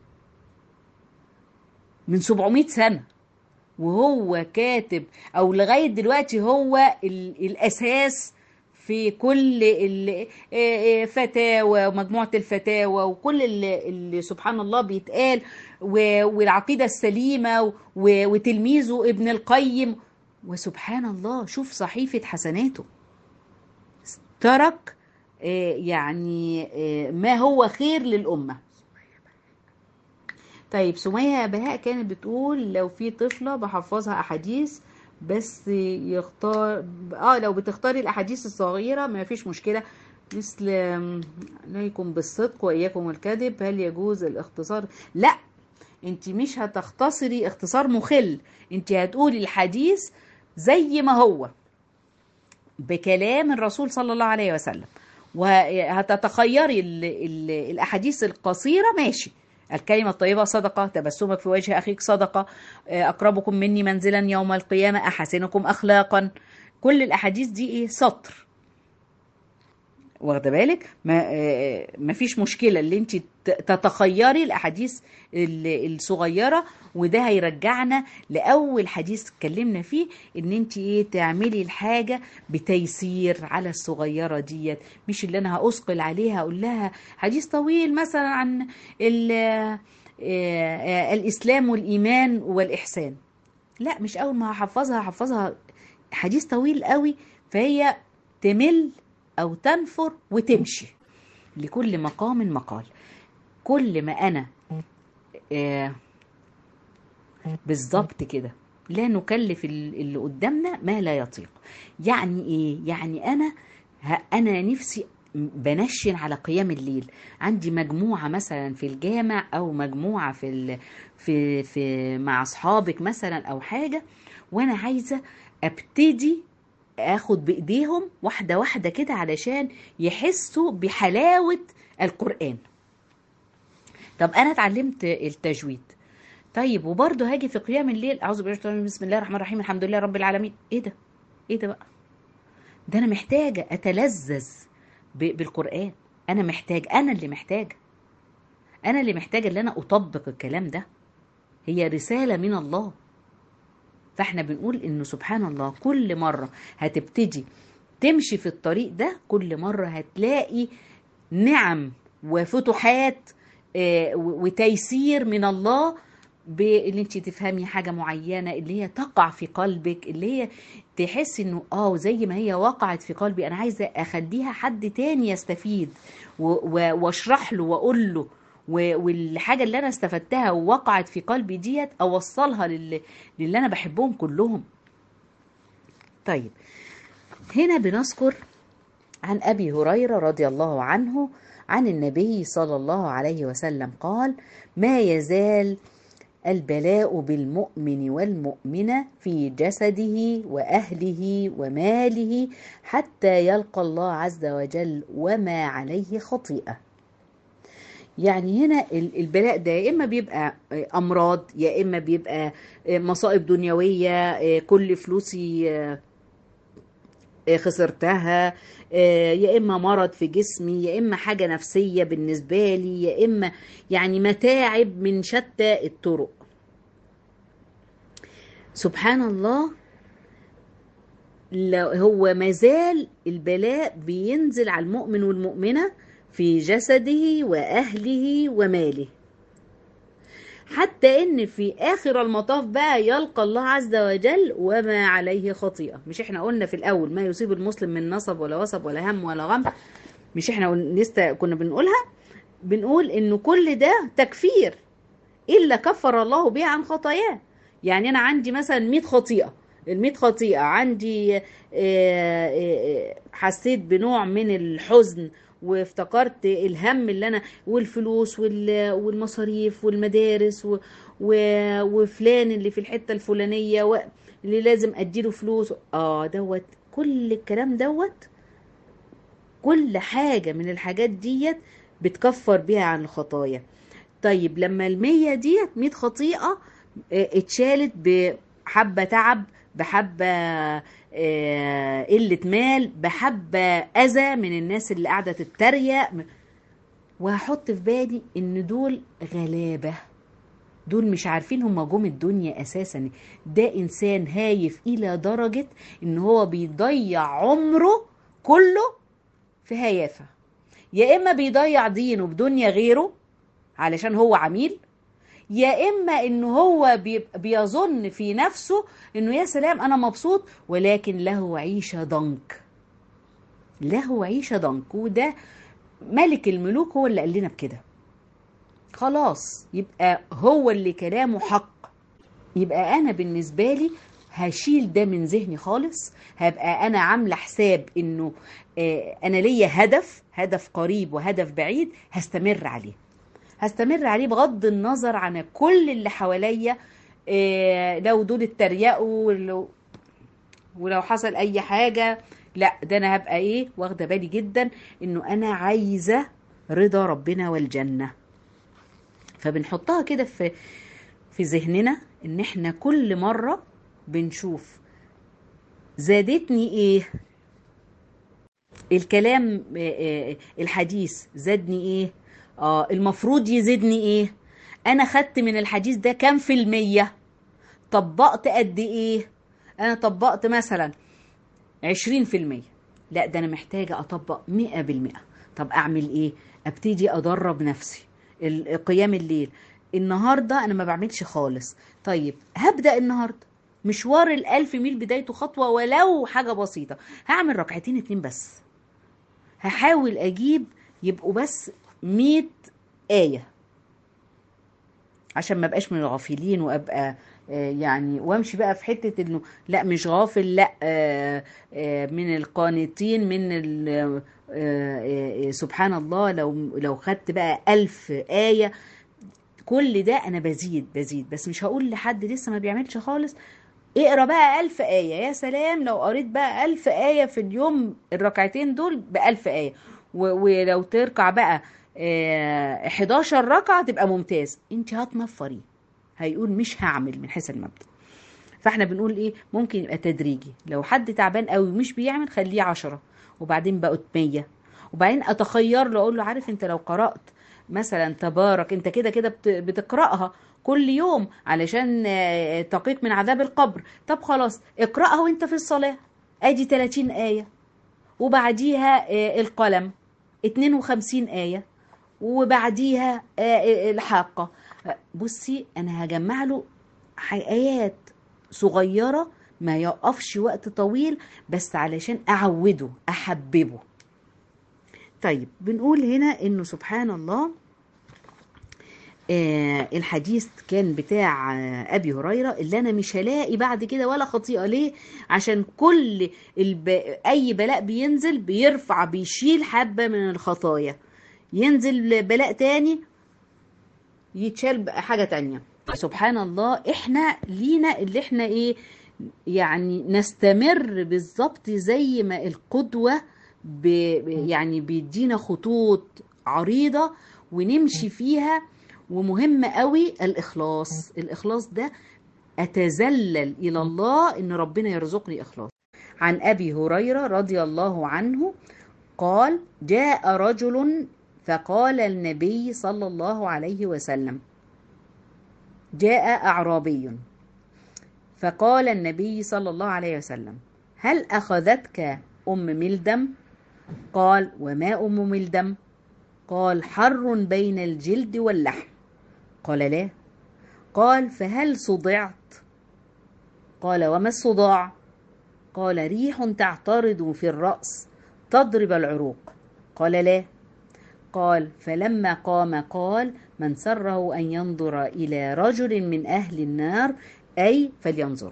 من 700 سنة وهو كاتب او لغاية دلوقتي هو الاساس في كل الفتاوى ومجموعة الفتاوى وكل اللي, اللي سبحان الله بيتقال والعقيدة السليمة وتلميذه ابن القيم وسبحان الله شوف صحيفة حسناته ترك يعني ما هو خير للأمة طيب سمية بهاء كانت بتقول لو في طفلة بحفظها أحاديث بس يختار اه لو بتختاري الأحاديث الصغيرة ما فيش مشكلة مثل عليكم بالصدق وإياكم الكذب هل يجوز الاختصار لا انت مش هتختصري اختصار مخل انت هتقولي الحديث زي ما هو بكلام الرسول صلى الله عليه وسلم وهتتخيري ال ال الأحاديث القصيرة ماشي الكلمة الطيبة صدقة تبسمك في وجه أخيك صدقة أقربكم مني منزلا يوم القيامة أحسنكم أخلاقا كل الأحاديث دي إيه سطر واخده بالك ما ما فيش مشكله اللي انت تتخيري الاحاديث الصغيره وده هيرجعنا لاول حديث اتكلمنا فيه ان انت ايه تعملي الحاجه بتيسير على الصغيره ديت مش اللي انا هاثقل عليها اقول لها حديث طويل مثلا عن الاسلام والايمان والاحسان لا مش اول ما هحفظها هحفظها حديث طويل قوي فهي تمل او تنفر وتمشي لكل مقام مقال كل ما انا آه بالظبط كده لا نكلف ال- اللي قدامنا ما لا يطيق يعني ايه يعني انا ه- انا نفسي بنشن على قيام الليل عندي مجموعة مثلا في الجامع او مجموعة في ال... في في مع اصحابك مثلا او حاجة وانا عايزة ابتدي اخد بايديهم واحدة واحدة كده علشان يحسوا بحلاوة القرآن طب انا اتعلمت التجويد طيب وبرضه هاجي في قيام الليل اعوذ بالله من الشيطان الرجيم، بسم الله الرحمن الرحيم الحمد لله رب العالمين ايه ده ايه ده بقى ده انا محتاجه اتلذذ ب- بالقران انا محتاج انا اللي محتاجه انا اللي محتاجه ان انا اطبق الكلام ده هي رساله من الله فاحنا بنقول انه سبحان الله كل مره هتبتدي تمشي في الطريق ده كل مره هتلاقي نعم وفتوحات آه، و- وتيسير من الله باللي انت تفهمي حاجه معينه اللي هي تقع في قلبك اللي هي تحس انه اه زي ما هي وقعت في قلبي انا عايزه اخليها حد تاني يستفيد و- و- واشرح له واقول له و- والحاجه اللي انا استفدتها ووقعت في قلبي ديت اوصلها للي, للي انا بحبهم كلهم طيب هنا بنذكر عن ابي هريره رضي الله عنه عن النبي صلى الله عليه وسلم قال ما يزال البلاء بالمؤمن والمؤمنه في جسده واهله وماله حتى يلقى الله عز وجل وما عليه خطيئه يعني هنا ال- البلاء ده يا اما بيبقى آه، امراض يا اما بيبقى آه، مصائب دنيويه آه، كل فلوسي آه، آه، خسرتها آه، يا اما مرض في جسمي يا اما حاجه نفسيه بالنسبه لي يا اما يعني متاعب من شتى الطرق سبحان الله لو هو مازال البلاء بينزل على المؤمن والمؤمنه في جسده واهله وماله حتى ان في اخر المطاف بقى يلقى الله عز وجل وما عليه خطيئه مش احنا قلنا في الاول ما يصيب المسلم من نصب ولا وصب ولا هم ولا غم مش احنا قل- لسه كنا بنقولها بنقول انه كل ده تكفير الا كفر الله به عن خطاياه يعني انا عندي مثلا 100 خطيئه ال 100 خطيئه عندي آه، آه، آه، حسيت بنوع من الحزن وافتكرت الهم اللي انا والفلوس وال- والمصاريف والمدارس و- و- وفلان اللي في الحته الفلانيه و- اللي لازم اديله فلوس اه دوت كل الكلام دوت كل حاجه من الحاجات ديت بتكفر بيها عن الخطايا طيب لما المية ديت مية خطيئة آه، اتشالت بحبة تعب بحبة آه، قلة مال بحبة أذى من الناس اللي قاعدة تتريق وهحط في بالي إن دول غلابة دول مش عارفين هم جم الدنيا أساسا ده إنسان هايف إلى درجة إن هو بيضيع عمره كله في هيافة يا إما بيضيع دينه بدنيا غيره علشان هو عميل يا اما ان هو بيبقى بيظن في نفسه انه يا سلام انا مبسوط ولكن له عيشه ضنك له عيشه ضنك وده ملك الملوك هو اللي قال لنا بكده خلاص يبقى هو اللي كلامه حق يبقى انا بالنسبه لي هشيل ده من ذهني خالص هبقى انا عامله حساب انه آه، انا ليا هدف هدف قريب وهدف بعيد هستمر عليه هستمر عليه بغض النظر عن كل اللي حواليا إيه لو دول اتريقوا ولو, ولو حصل اي حاجه لا ده انا هبقى ايه واخده بالي جدا انه انا عايزه رضا ربنا والجنه فبنحطها كده في في ذهننا ان احنا كل مره بنشوف زادتني ايه الكلام آه، آه، الحديث زادني ايه اه المفروض يزيدني ايه انا خدت من الحديث ده كام في المية طبقت قد ايه انا طبقت مثلا عشرين في المية لا ده انا محتاجة اطبق مئة بالمئة طب اعمل ايه ابتدي ادرب نفسي ال- قيام الليل النهاردة انا ما بعملش خالص طيب هبدأ النهاردة مشوار الألف ميل بدايته خطوة ولو حاجة بسيطة هعمل ركعتين اتنين بس هحاول أجيب يبقوا بس مية آية عشان ما بقاش من الغافلين وابقى آه، يعني وامشي بقى في حته انه لا مش غافل لا آه، آه، من القانتين من ال- آه، آه، آه، سبحان الله لو لو خدت بقى ألف آية كل ده أنا بزيد بزيد بس مش هقول لحد لسه ما بيعملش خالص اقرا بقى ألف آية يا سلام لو قريت بقى ألف آية في اليوم الركعتين دول بألف آية و- ولو تركع بقى آه، 11 ركعة تبقى ممتاز انت هتنفري هيقول مش هعمل من حيث المبدأ فاحنا بنقول ايه ممكن يبقى تدريجي لو حد تعبان قوي ومش بيعمل خليه عشرة وبعدين بقوا 100 وبعدين اتخير له اقول له عارف انت لو قرأت مثلا تبارك انت كده كده بت- بتقرأها كل يوم علشان آه، تقيك من عذاب القبر طب خلاص اقرأها وانت في الصلاة ادي 30 آية وبعديها آه، القلم 52 آية وبعديها آه، آه، الحاقة آه، بصي أنا هجمع له آيات صغيرة ما يقفش وقت طويل بس علشان أعوده أحببه طيب بنقول هنا إنه سبحان الله آه الحديث كان بتاع آه ابي هريره اللي انا مش هلاقي بعد كده ولا خطيئه ليه عشان كل الب... اي بلاء بينزل بيرفع بيشيل حبه من الخطايا ينزل بلاء تاني يتشال بقى حاجه تانية سبحان الله احنا لينا اللي احنا ايه يعني نستمر بالظبط زي ما القدوه ب... يعني بيدينا خطوط عريضه ونمشي فيها ومهم قوي الإخلاص الإخلاص ده أتذلل إلى الله إن ربنا يرزقني إخلاص عن أبي هريرة رضي الله عنه قال جاء رجل فقال النبي صلى الله عليه وسلم جاء أعرابي فقال النبي صلى الله عليه وسلم هل أخذتك أم ملدم قال وما أم ملدم قال حر بين الجلد واللحم قال لا قال فهل صدعت قال وما الصداع قال ريح تعترض في الرأس تضرب العروق قال لا قال فلما قام قال من سره أن ينظر إلى رجل من أهل النار أي فلينظر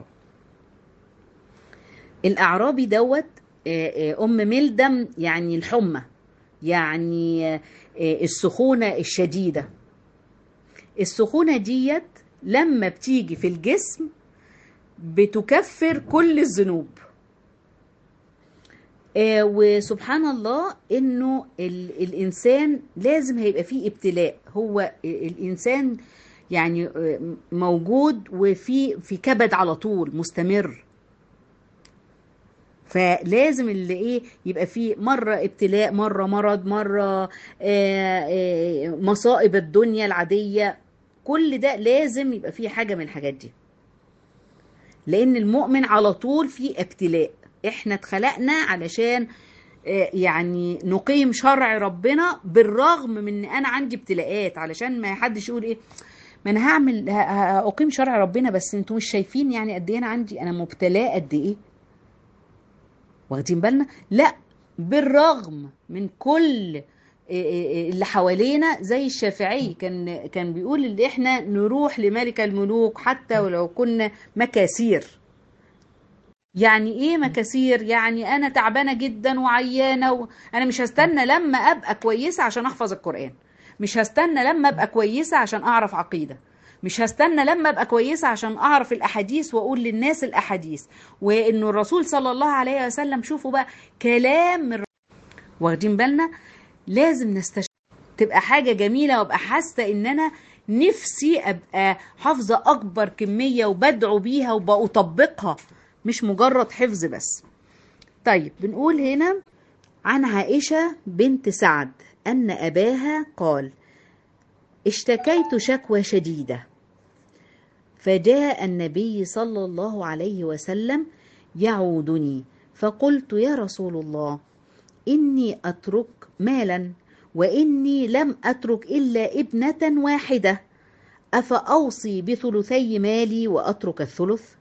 الأعرابي دوت أم ملدم يعني الحمى يعني السخونة الشديدة السخونة ديت لما بتيجي في الجسم بتكفر كل الذنوب آه وسبحان الله انه الانسان لازم هيبقى فيه ابتلاء هو الانسان يعني موجود وفي في كبد على طول مستمر فلازم اللي ايه يبقى فيه مرة ابتلاء مرة مرض مرة آآ آآ مصائب الدنيا العادية كل ده لازم يبقى فيه حاجة من الحاجات دي لان المؤمن على طول فيه ابتلاء احنا اتخلقنا علشان يعني نقيم شرع ربنا بالرغم من ان انا عندي ابتلاءات علشان ما حدش يقول ايه ما انا هعمل اقيم شرع ربنا بس انتوا مش شايفين يعني قد ايه انا عندي انا مبتلاه قد ايه واخدين بالنا لا بالرغم من كل اللي حوالينا زي الشافعي كان كان بيقول ان احنا نروح لملك الملوك حتى ولو كنا مكاسير يعني ايه مكاسير يعني انا تعبانه جدا وعيانه و... انا مش هستنى لما ابقى كويسه عشان احفظ القران مش هستنى لما ابقى كويسه عشان اعرف عقيده مش هستنى لما ابقى كويسه عشان اعرف الاحاديث واقول للناس الاحاديث وانه الرسول صلى الله عليه وسلم شوفوا بقى كلام من واخدين بالنا لازم نستشعر تبقى حاجه جميله وابقى حاسه ان انا نفسي ابقى حافظه اكبر كميه وبدعو بيها وبطبقها مش مجرد حفظ بس طيب بنقول هنا عن عائشه بنت سعد ان اباها قال اشتكيت شكوى شديده فجاء النبي صلى الله عليه وسلم يعودني فقلت يا رسول الله اني اترك مالا واني لم اترك الا ابنه واحده افاوصي بثلثي مالي واترك الثلث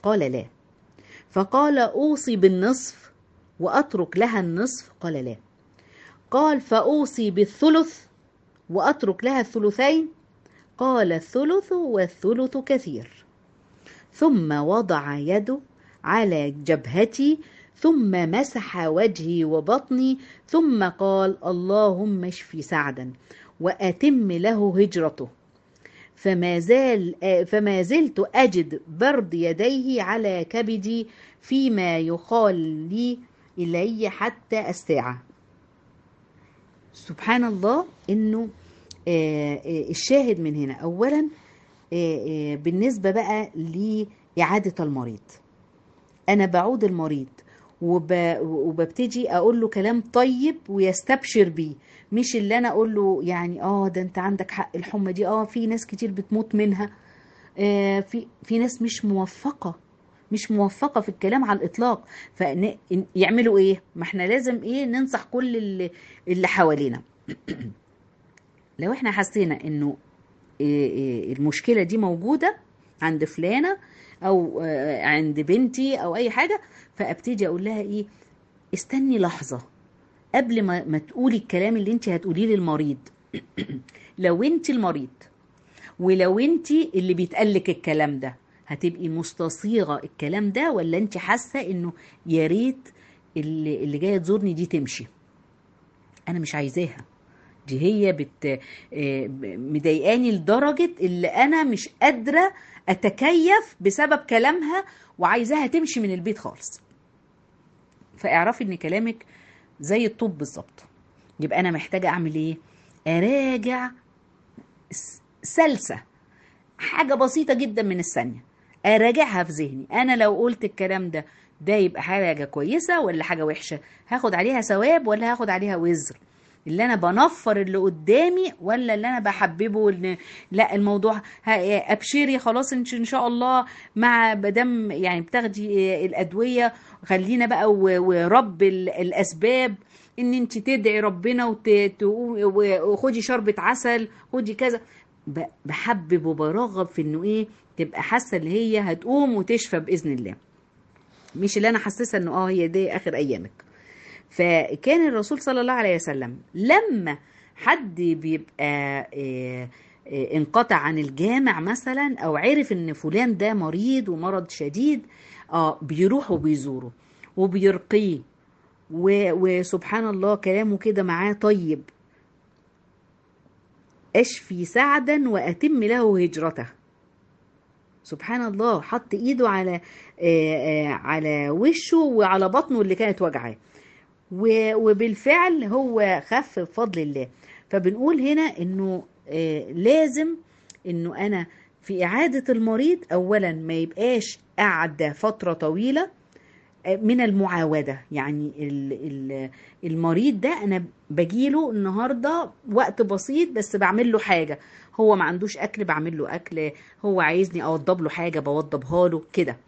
قال لا فقال أوصي بالنصف وأترك لها النصف قال لا قال فأوصي بالثلث وأترك لها الثلثين قال الثلث والثلث كثير ثم وضع يده على جبهتي ثم مسح وجهي وبطني ثم قال اللهم اشف سعدا وأتم له هجرته فما زال فما زلت أجد برد يديه على كبدي فيما يقال لي إلي حتى الساعة سبحان الله إنه الشاهد من هنا أولا بالنسبة بقى لإعادة المريض أنا بعود المريض وب... وببتدي اقول له كلام طيب ويستبشر بيه مش اللي انا اقول له يعني اه ده انت عندك حق الحمى دي اه في ناس كتير بتموت منها آه في في ناس مش موفقه مش موفقه في الكلام على الاطلاق فيعملوا ايه ما احنا لازم ايه ننصح كل اللي, اللي حوالينا لو احنا حسينا انه إيه إيه المشكله دي موجوده عند فلانه او عند بنتي او اي حاجه فابتدي اقول لها ايه استني لحظه قبل ما ما تقولي الكلام اللي انت هتقوليه للمريض لو انت المريض ولو انت اللي بيتقالك الكلام ده هتبقي مستصيغه الكلام ده ولا انت حاسه انه يا ريت اللي, اللي جايه تزورني دي تمشي انا مش عايزاها دي هي بت مضايقاني لدرجه اللي انا مش قادره اتكيف بسبب كلامها وعايزاها تمشي من البيت خالص فاعرفي ان كلامك زي الطوب بالظبط يبقى انا محتاجه اعمل ايه اراجع سلسه حاجه بسيطه جدا من الثانيه اراجعها في ذهني انا لو قلت الكلام ده ده يبقى حاجه كويسه ولا حاجه وحشه هاخد عليها ثواب ولا هاخد عليها وزر اللي انا بنفر اللي قدامي ولا اللي انا بحببه إن لا الموضوع ابشري خلاص ان شاء الله مع بدم يعني بتاخدي الادويه خلينا بقى ورب الاسباب ان انت تدعي ربنا وخدي شربة عسل خدي كذا بحبب وبرغب في انه ايه تبقى حاسه اللي هي هتقوم وتشفى باذن الله مش اللي انا حاسسه انه اه هي دي اخر ايامك فكان الرسول صلى الله عليه وسلم لما حد بيبقى انقطع عن الجامع مثلا او عرف ان فلان ده مريض ومرض شديد اه بيروح وبيزوره وبيرقيه وسبحان الله كلامه كده معاه طيب اشفي سعدا واتم له هجرته سبحان الله حط ايده على على وشه وعلى بطنه اللي كانت وجعاه وبالفعل هو خف بفضل الله فبنقول هنا انه آه لازم انه انا في اعادة المريض اولا ما يبقاش قاعدة فترة طويلة من المعاودة يعني المريض ده انا بجيله النهاردة وقت بسيط بس بعمل له حاجة هو ما عندوش اكل بعمل له اكل هو عايزني اوضب له حاجة بوضبها له كده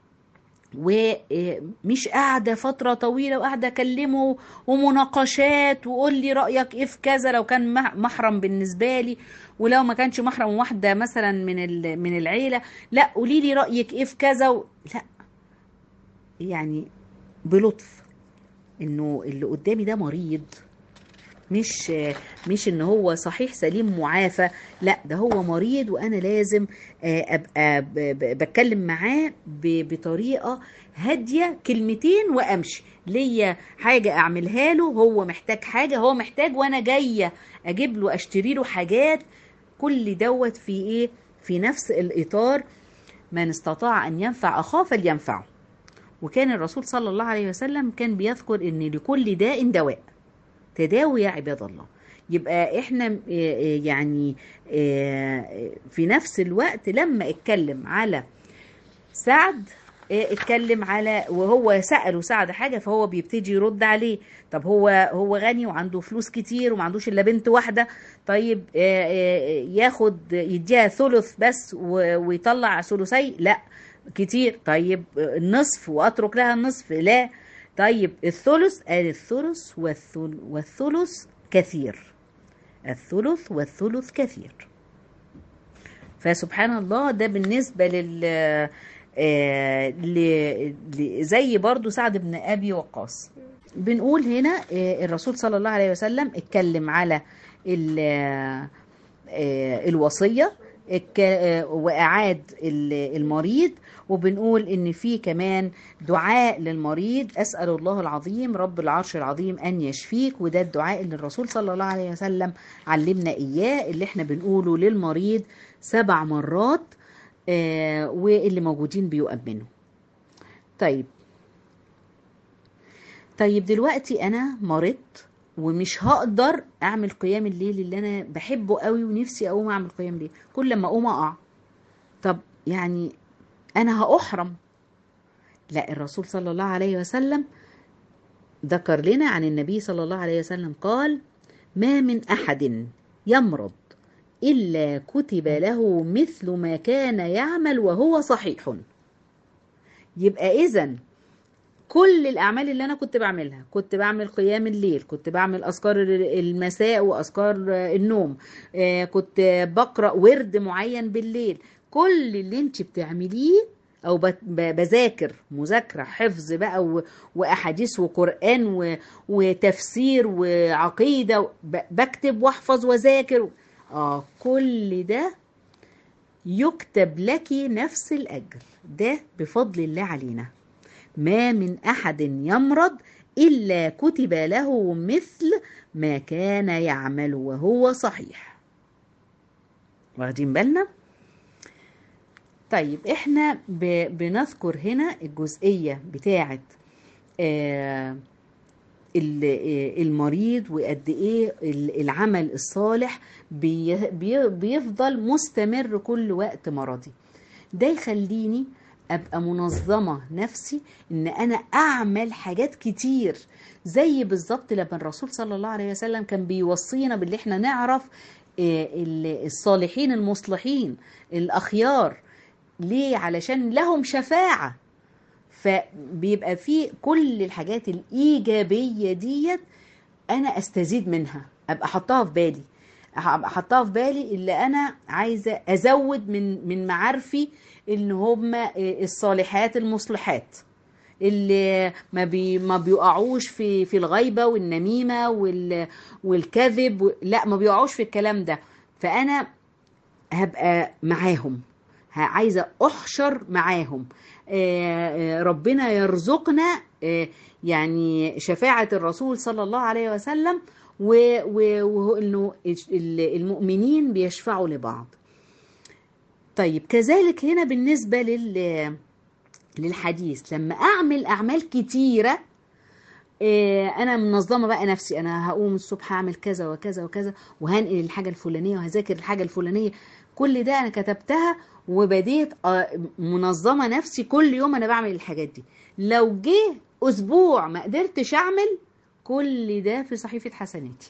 ومش قاعدة فترة طويلة وقاعدة أكلمه ومناقشات وقول لي رأيك إيه في كذا لو كان محرم بالنسبة لي ولو ما كانش محرم واحدة مثلا من من العيلة لا قولي لي رأيك إيه في كذا و... لا يعني بلطف إنه اللي قدامي ده مريض مش مش ان هو صحيح سليم معافى لا ده هو مريض وانا لازم ابقى بتكلم معاه بطريقه هاديه كلمتين وامشي ليا حاجه اعملها له هو محتاج حاجه هو محتاج وانا جايه اجيب له اشتري له حاجات كل دوت في ايه في نفس الاطار من استطاع ان ينفع اخاه فلينفعه وكان الرسول صلى الله عليه وسلم كان بيذكر ان لكل داء دواء تداوي يا عباد الله يبقى احنا يعني في نفس الوقت لما اتكلم على سعد اتكلم على وهو سأله سعد حاجة فهو بيبتدي يرد عليه طب هو هو غني وعنده فلوس كتير وما عندوش الا بنت واحدة طيب ياخد يديها ثلث بس ويطلع ثلثي لا كتير طيب النصف واترك لها النصف لا طيب الثلث قال الثلث والثلث, والثلث كثير الثلث والثلث كثير فسبحان الله ده بالنسبة لل آه ل- ل- زي برضو سعد بن ابي وقاص بنقول هنا آه، الرسول صلى الله عليه وسلم اتكلم على ال- آه، آه، الوصية اتك- آه، وأعاد ال- المريض وبنقول إن في كمان دعاء للمريض أسأل الله العظيم رب العرش العظيم أن يشفيك وده الدعاء اللي الرسول صلى الله عليه وسلم علمنا إياه اللي احنا بنقوله للمريض سبع مرات آه، واللي موجودين بيؤمنوا طيب طيب دلوقتي انا مرضت ومش هقدر اعمل قيام الليل اللي انا بحبه قوي ونفسي اقوم اعمل قيام الليل كل لما اقوم اقع طب يعني انا هاحرم لا الرسول صلى الله عليه وسلم ذكر لنا عن النبي صلى الله عليه وسلم قال ما من احد يمرض الا كتب له مثل ما كان يعمل وهو صحيح يبقى اذا كل الاعمال اللي انا كنت بعملها كنت بعمل قيام الليل كنت بعمل اذكار المساء واذكار النوم آه، كنت بقرا ورد معين بالليل كل اللي انت بتعمليه او بت- ب- بذاكر مذاكره حفظ بقى و- واحاديث وقران و- وتفسير وعقيده و- ب- بكتب واحفظ واذاكر اه كل ده يكتب لك نفس الاجر ده بفضل الله علينا ما من احد يمرض الا كتب له مثل ما كان يعمل وهو صحيح واخدين بالنا طيب احنا ب- بنذكر هنا الجزئيه بتاعه آه ال- آه، المريض وقد ايه ال- العمل الصالح بي- بي- بيفضل مستمر كل وقت مرضي ده يخليني ابقى منظمه نفسي ان انا اعمل حاجات كتير زي بالظبط لما الرسول صلى الله عليه وسلم كان بيوصينا باللي احنا نعرف آه، ال- الصالحين المصلحين الاخيار ليه علشان لهم شفاعه فبيبقى في كل الحاجات الايجابيه ديت انا استزيد منها ابقى حطها في بالي ابقى حطها في بالي اللي انا عايزه ازود من من معارفي ان هم الصالحات المصلحات اللي ما بي ما بيقعوش في في الغيبه والنميمه وال والكذب و- لا ما بيقعوش في الكلام ده فانا هبقى معاهم ه- عايزه احشر معاهم آه، آه، ربنا يرزقنا آه، يعني شفاعه الرسول صلى الله عليه وسلم و- و- وانه ال- المؤمنين بيشفعوا لبعض طيب كذلك هنا بالنسبه لل للحديث لما اعمل اعمال كتيره إيه، انا منظمه بقى نفسي انا هقوم الصبح هعمل كذا وكذا وكذا وهنقل الحاجه الفلانيه وهذاكر الحاجه الفلانيه كل ده انا كتبتها وبديت آه، منظمه نفسي كل يوم انا بعمل الحاجات دي لو جه اسبوع ما قدرتش اعمل كل ده في صحيفه حسناتي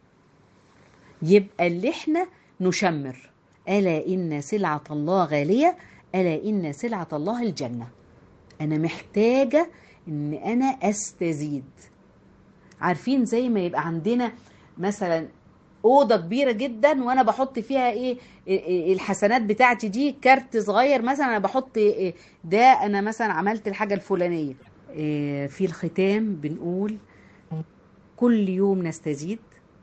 يبقى اللي احنا نشمر الا ان سلعه الله غاليه الا ان سلعه الله الجنه انا محتاجه ان انا استزيد عارفين زي ما يبقى عندنا مثلا اوضه كبيره جدا وانا بحط فيها ايه إيه- إيه الحسنات بتاعتي دي كارت صغير مثلا انا بحط إيه ده انا مثلا عملت الحاجه الفلانيه إيه في الختام بنقول كل يوم نستزيد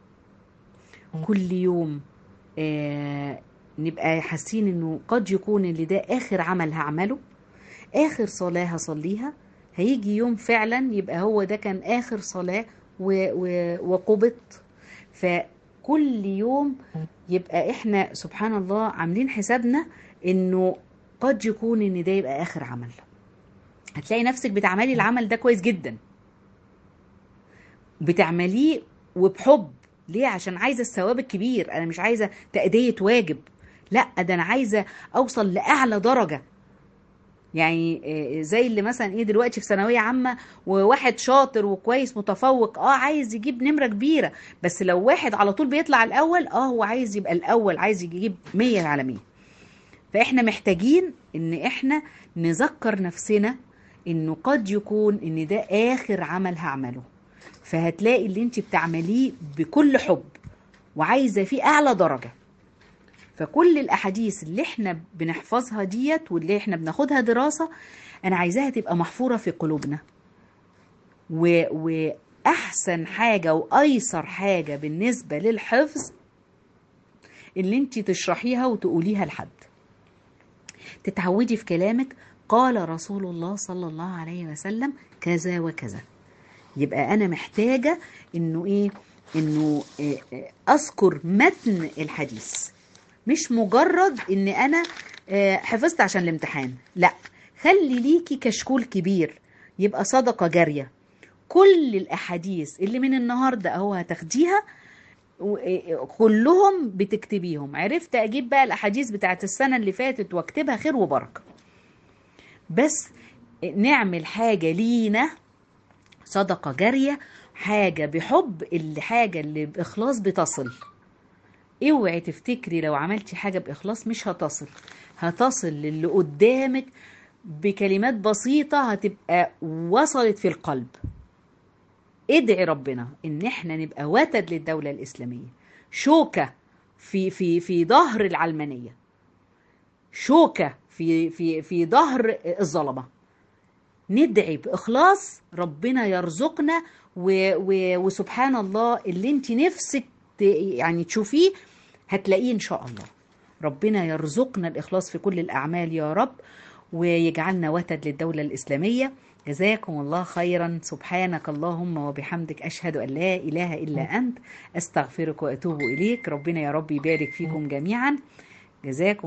كل يوم آه نبقى حاسين انه قد يكون اللي ده اخر عمل هعمله اخر صلاه هصليها هيجي يوم فعلا يبقى هو ده كان اخر صلاه و- و- وقبضت فكل يوم يبقى احنا سبحان الله عاملين حسابنا انه قد يكون ان ده يبقى اخر عمل هتلاقي نفسك بتعملي العمل ده كويس جدا بتعمليه وبحب ليه عشان عايزه الثواب الكبير انا مش عايزه تأدية واجب لا ده انا عايزه اوصل لاعلى درجه يعني آه، زي اللي مثلا ايه دلوقتي في ثانويه عامه وواحد شاطر وكويس متفوق اه عايز يجيب نمره كبيره بس لو واحد على طول بيطلع الاول اه هو عايز يبقى الاول عايز يجيب 100 على 100 فاحنا محتاجين ان احنا نذكر نفسنا انه قد يكون ان ده اخر عمل هعمله فهتلاقي اللي انت بتعمليه بكل حب وعايزه فيه اعلى درجه فكل الاحاديث اللي احنا بنحفظها ديت واللي احنا بناخدها دراسه انا عايزاها تبقى محفوره في قلوبنا و... واحسن حاجه وايسر حاجه بالنسبه للحفظ اللي انت تشرحيها وتقوليها لحد تتعودي في كلامك قال رسول الله صلى الله عليه وسلم كذا وكذا يبقى انا محتاجه انه ايه انه إيه إيه اذكر متن الحديث مش مجرد ان انا آه، حفظت عشان الامتحان لا خلي ليكي كشكول كبير يبقى صدقه جاريه كل الاحاديث اللي من النهارده اهو هتاخديها و- إيه كلهم بتكتبيهم عرفت اجيب بقى الاحاديث بتاعت السنه اللي فاتت واكتبها خير وبركه بس نعمل حاجه لينا صدقه جاريه حاجه بحب الحاجه اللي باخلاص بتصل اوعي تفتكري لو عملتي حاجه باخلاص مش هتصل هتصل للي قدامك بكلمات بسيطه هتبقى وصلت في القلب ادعي ربنا ان احنا نبقى وتد للدوله الاسلاميه شوكه في في في ظهر العلمانيه شوكه في في في ظهر الظلمه ندعي باخلاص ربنا يرزقنا و و وسبحان الله اللي انت نفسك ت- يعني تشوفيه هتلاقيه ان شاء الله ربنا يرزقنا الاخلاص في كل الاعمال يا رب ويجعلنا وتد للدوله الاسلاميه جزاكم الله خيرا سبحانك اللهم وبحمدك اشهد ان لا اله الا انت استغفرك واتوب اليك ربنا يا رب يبارك فيكم جميعا جزاكم